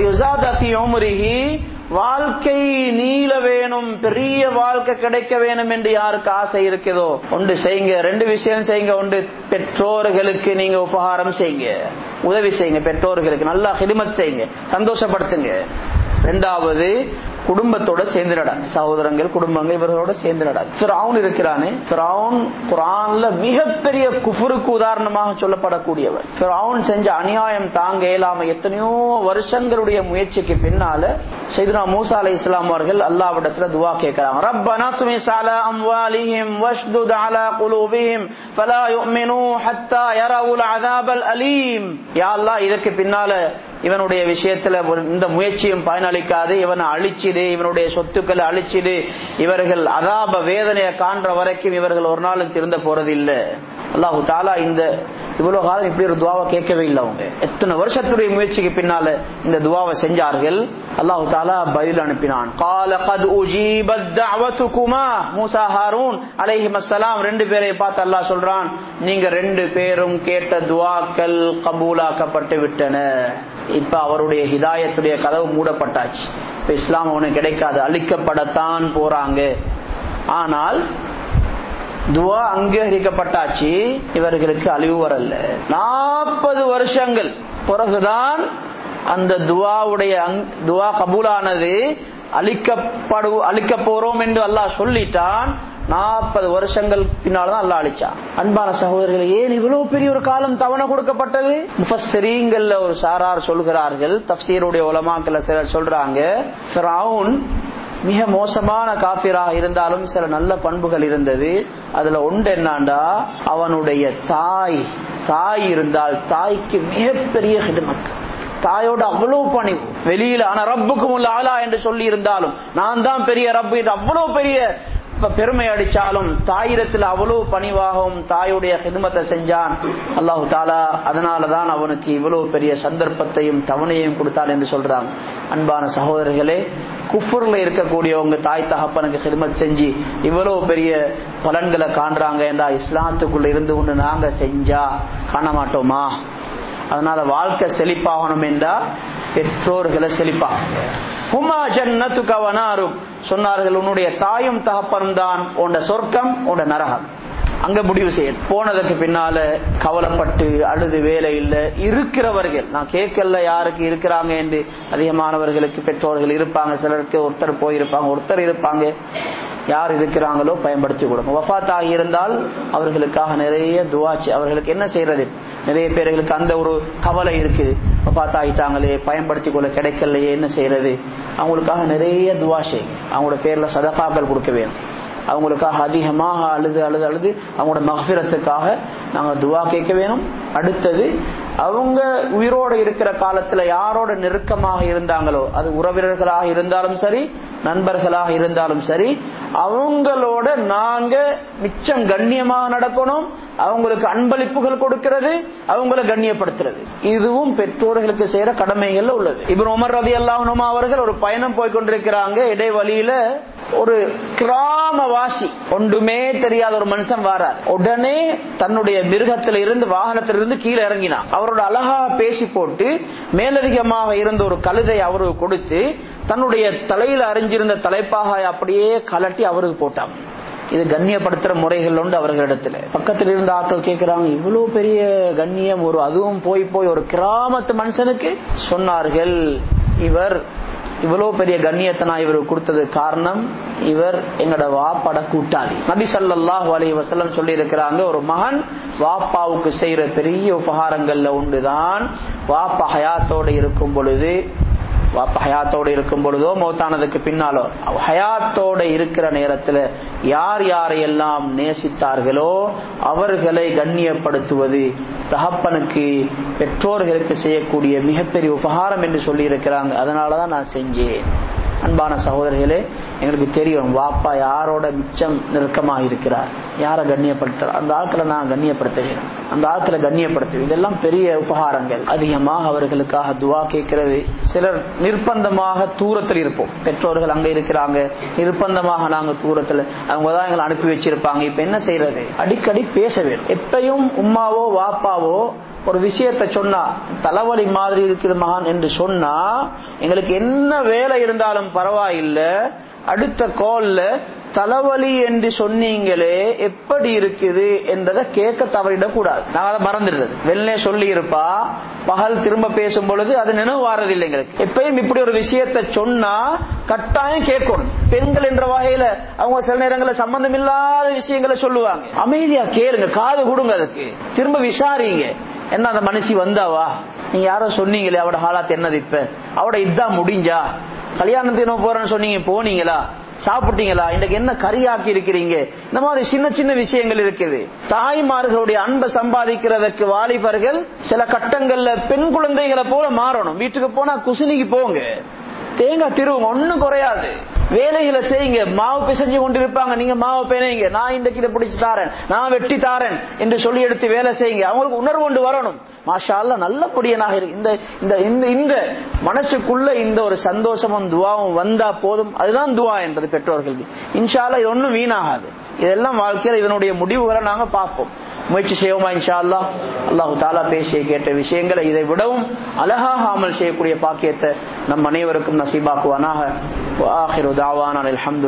வாழ்க்கை நீள வேணும் பெரிய வாழ்க்கை கிடைக்க வேணும் என்று யாருக்கு ஆசை இருக்குதோ ஒன்று செய்யுங்க ரெண்டு விஷயம் செய்யுங்க ஒன்று பெற்றோர்களுக்கு நீங்க உபகாரம் செய்யுங்க உதவி செய்யுங்க பெற்றோர்களுக்கு நல்லா ஹிரிமத் செய்யுங்க சந்தோஷப்படுத்துங்க ரெண்டாவது குடும்பத்தோட சேர்ந்து நட சகோதரங்கள் குடும்பங்கள் இவர்களோட சேர்ந்து நட பிராவுன் இருக்கிறானே பிராவுன் குரான்ல மிகப்பெரிய குஃபுருக்கு உதாரணமாக சொல்லப்படக்கூடியவர் பிராவுன் செஞ்ச அநியாயம் தாங்க இயலாம எத்தனையோ வருஷங்களுடைய முயற்சிக்கு பின்னால செய்துனா மூசா அலை இஸ்லாம் அவர்கள் அல்லாவிடத்துல துவா கேட்கிறாங்க ரப்பனா துமிஸ் அலா அம்வாலிஹிம் வஷ்துத் அலா குலூபிஹிம் ஃபலா யுமினு ஹத்தா யரவுல் அதாபல் அலீம் யா அல்லாஹ் இதற்கு பின்னால இவனுடைய விஷயத்துல இந்த முயற்சியும் பயனளிக்காது இவனை அழிச்சிடு இவனுடைய சொத்துக்களை அழிச்சிடு இவர்கள் அதாப வேதனையை காண்ற வரைக்கும் இவர்கள் ஒரு நாளும் திருந்த போறது இல்ல அல்லாஹு தாலா இந்த இவ்வளவு காலம் இப்படி ஒரு துவாவை கேட்கவே இல்லை அவங்க எத்தனை வருஷத்துடைய முயற்சிக்கு பின்னால இந்த துவாவை செஞ்சார்கள் அல்லாஹு தாலா பதில் அனுப்பினான் கால கத் உஜீபத் தஅவதுகுமா மூசா ஹாரூன் அலைஹிம் அஸ்ஸலாம் ரெண்டு பேரை பார்த்து அல்லாஹ் சொல்றான் நீங்க ரெண்டு பேரும் கேட்ட துவாக்கள் கபூலாக்கப்பட்டு விட்டன இப்ப அவருடைய ஹிதாயத்துடைய கதவு மூடப்பட்டாச்சு இப்ப இஸ்லாம் அவனுக்கு கிடைக்காது அழிக்கப்படத்தான் போறாங்க ஆனால் துவா அங்கீகரிக்கப்பட்டாச்சு இவர்களுக்கு அழிவு வரல நாற்பது வருஷங்கள் பிறகுதான் அந்த துவாவுடைய துவா கபூலானது அழிக்கப்படு அழிக்க போறோம் என்று அல்லாஹ் சொல்லிட்டான் நாற்பது வருஷங்கள் பின்னால்தான் அல்லா அழிச்சான் அன்பான சகோதரர்கள் ஏன் இவ்வளவு பெரிய ஒரு காலம் தவணை கொடுக்கப்பட்டது முஃபஸ்ஸரீங்கள்ல ஒரு சாரார் சொல்கிறார்கள் தப்சீருடைய உலமாக்கல சிலர் சொல்றாங்க மிக மோசமான காபிராக இருந்தாலும் சில நல்ல பண்புகள் இருந்தது அதுல ஒன்று என்னாண்டா அவனுடைய தாய் தாய் இருந்தால் தாய்க்கு மிகப்பெரிய ஹிதமத் தாயோட அவ்வளவு பணிவு வெளியில ஆனா ரப்புக்கும் உள்ள ஆளா என்று சொல்லி இருந்தாலும் நான் தான் பெரிய ரப்பு என்று அவ்வளவு பெரிய பெருமை அடிச்சாலும் தாயிரத்தில் அவ்வளவு பணிவாகவும் தாயுடைய ஹிதுமத்தை செஞ்சான் அல்லாஹு தாலா அதனாலதான் அவனுக்கு இவ்வளவு பெரிய சந்தர்ப்பத்தையும் தவணையும் கொடுத்தான் என்று சொல்றாங்க அன்பான சகோதரர்களே குஃபுர்ல இருக்கக்கூடியவங்க தாய் தகப்பனுக்கு ஹிதுமத் செஞ்சு இவ்வளவு பெரிய பலன்களை காண்றாங்க என்றா இஸ்லாத்துக்குள்ள இருந்து கொண்டு நாங்க செஞ்சா காண மாட்டோமா அதனால வாழ்க்கை செழிப்பாகணும் என்றா பெற்றோர்களை செழிப்பாங்க ஹுமா ஜன்னத்துக வனாரும் சொன்னார்கள் உன்னுடைய தாயும் தகப்பனும் தான் உன்ட சொர்க்கம் உன்ட நரகம் அங்க முடிவு செய்ய போனதுக்கு பின்னால கவலைப்பட்டு அழுது வேலை இல்லை இருக்கிறவர்கள் நான் கேட்கல யாருக்கு இருக்கிறாங்க என்று அதிகமானவர்களுக்கு பெற்றோர்கள் இருப்பாங்க சிலருக்கு ஒருத்தர் போயிருப்பாங்க ஒருத்தர் இருப்பாங்க யார் இருக்கிறாங்களோ பயன்படுத்தி கொடுங்க வஃத் ஆகி இருந்தால் அவர்களுக்காக நிறைய துவாச்சு அவர்களுக்கு என்ன செய்யறது நிறைய பேர்களுக்கு அந்த ஒரு கவலை இருக்குது வஃத் ஆகிட்டாங்களே பயன்படுத்தி கொள்ள கிடைக்கலையே என்ன செய்யறது அவங்களுக்காக நிறைய துவா செய்யுங்க அவங்களோட பேர்ல சதகாக்கள் கொடுக்க வேணும் அவங்களுக்காக அதிகமாக அழுது அழுது அழுது அவங்களோட மகபிரத்துக்காக நாங்கள் துவா கேட்க வேணும் அடுத்தது அவங்க உயிரோடு இருக்கிற காலத்துல யாரோட நெருக்கமாக இருந்தாங்களோ அது உறவினர்களாக இருந்தாலும் சரி நண்பர்களாக இருந்தாலும் சரி அவங்களோட நாங்க மிச்சம் கண்ணியமாக நடக்கணும் அவங்களுக்கு அன்பளிப்புகள் கொடுக்கிறது அவங்கள கண்ணியப்படுத்துறது இதுவும் பெற்றோர்களுக்கு செய்யற கடமைகள்ல உள்ளது இப்ப உமர் ரதி அல்லாஹனுமா அவர்கள் ஒரு பயணம் போய் கொண்டிருக்கிறாங்க இடைவழியில ஒரு கிராமவாசி ஒன்றுமே தெரியாத ஒரு மனுஷன் வாரார் உடனே தன்னுடைய மிருகத்தில இருந்து வாகனத்திலிருந்து கீழே இறங்கினான் அவரோட அழகா பேசி போட்டு மேலதிகமாக இருந்த ஒரு கழுதை அவருக்கு கொடுத்து தன்னுடைய தலையில அறிஞ்சிருந்த தலைப்பாக அப்படியே கலட்டி அவருக்கு போட்டான் இது கண்ணியப்படுத்துற முறைகள் உண்டு அவர்களிடத்துல பக்கத்தில் இருந்த ஆட்கள் கேட்கிறாங்க இவ்வளவு பெரிய கண்ணியம் ஒரு அதுவும் போய் போய் ஒரு கிராமத்து மனுஷனுக்கு சொன்னார்கள் இவர் இவ்வளவு பெரிய கண்ணியத்தை நான் இவருக்கு கொடுத்தது காரணம் இவர் எங்கட வாப்பாட கூட்டாளி நபி சல்லாஹூ அலி வசல்லம் சொல்லி இருக்கிறாங்க ஒரு மகன் வாப்பாவுக்கு செய்யற பெரிய உபகாரங்கள்ல உண்டுதான் வாப்பா ஹயாத்தோட இருக்கும் பொழுது வாப்பா ஹயாத்தோட இருக்கும் பொழுதோ மௌத்தானதுக்கு பின்னாலோ ஹயாத்தோட இருக்கிற நேரத்துல யார் யாரையெல்லாம் நேசித்தார்களோ அவர்களை கண்ணியப்படுத்துவது தகப்பனுக்கு பெற்றோர்களுக்கு செய்யக்கூடிய மிகப்பெரிய உபகாரம் என்று சொல்லி இருக்கிறாங்க அதனாலதான் நான் செஞ்சேன் அன்பான சகோதரர்களே எங்களுக்கு தெரியும் வாப்பா யாரோட மிச்சம் நெருக்கமாக இருக்கிறார் யாரை கண்ணியப்படுத்துறார் அந்த ஆட்களை நான் கண்ணியப்படுத்துகிறேன் அந்த ஆட்களை கண்ணியப்படுத்துவேன் இதெல்லாம் பெரிய உபகாரங்கள் அதிகமாக அவர்களுக்காக துவா கேட்கிறது சிலர் நிர்பந்தமாக தூரத்தில் இருப்போம் பெற்றோர்கள் அங்க இருக்கிறாங்க நிர்பந்தமாக நாங்க தூரத்துல அவங்க தான் எங்களை அனுப்பி வச்சிருப்பாங்க இப்ப என்ன செய்யறது அடிக்கடி பேச வேண்டும் எப்பயும் உமாவோ வாப்பாவோ ஒரு விஷயத்த சொன்னா தலைவலி மாதிரி இருக்குது மகான் என்று சொன்னா எங்களுக்கு என்ன வேலை இருந்தாலும் பரவாயில்லை அடுத்த கால்ல தலைவலி என்று சொன்னீங்களே எப்படி இருக்குது என்றதை கேட்க தவறிடக்கூடாது நான் அதை மறந்துடுறது வெள்ளே சொல்லி இருப்பா பகல் திரும்ப பேசும் பொழுது அது நினைவு வாரதில்லை எங்களுக்கு எப்பயும் இப்படி ஒரு விஷயத்த சொன்னா கட்டாயம் கேட்கணும் பெண்கள் என்ற வகையில அவங்க சில நேரங்களில் சம்பந்தம் இல்லாத விஷயங்களை சொல்லுவாங்க அமைதியா கேளுங்க காது கொடுங்க அதுக்கு திரும்ப விசாரிங்க என்ன அந்த மனுஷி வந்தாவா நீங்க யாரோ சொன்னீங்களே அவட ஹாலாத் என்னது இப்ப அவட இதான் முடிஞ்சா கல்யாணத்துக்கு போறேன்னு சொன்னீங்க போனீங்களா சாப்பிட்டீங்களா இன்னைக்கு என்ன கறியாக்கி இருக்கிறீங்க இந்த மாதிரி சின்ன சின்ன விஷயங்கள் இருக்குது தாய்மார்களுடைய அன்பை சம்பாதிக்கிறதுக்கு வாலிபர்கள் சில கட்டங்கள்ல பெண் குழந்தைகளை போல மாறணும் வீட்டுக்கு போனா குசினிக்கு போங்க தேங்காய் திருவுங்க ஒன்னும் குறையாது வேலைகளை செய்யுங்க மாவு பிசைஞ்சு கொண்டிருப்பாங்க நீங்க மாவு பிணைங்க நான் இந்த கிட்ட பிடிச்சு தாரேன் நான் வெட்டி தாரேன் என்று சொல்லி எடுத்து வேலை செய்யுங்க அவங்களுக்கு உணர்வு கொண்டு வரணும் மாஷால்ல நல்லபடியனாக இருக்கு இந்த இந்த இந்த இந்த மனசுக்குள்ள இந்த ஒரு சந்தோஷமும் துவாவும் வந்தா போதும் அதுதான் துவா என்பது பெற்றோர்கள் இன்ஷால்ல இது ஒன்றும் வீணாகாது இதெல்லாம் வாழ்க்கையில் இதனுடைய முடிவுகளை நாங்க பார்ப்போம் முயற்சி செய்வோமா இன்ஷா அல்லா அல்லாஹு தாலா பேசிய கேட்ட விஷயங்களை இதை விடவும் அழகாக அமல் செய்யக்கூடிய பாக்கியத்தை நம் அனைவருக்கும் நசீபாக்குவானாக ஆஹிரு தாவான அலமது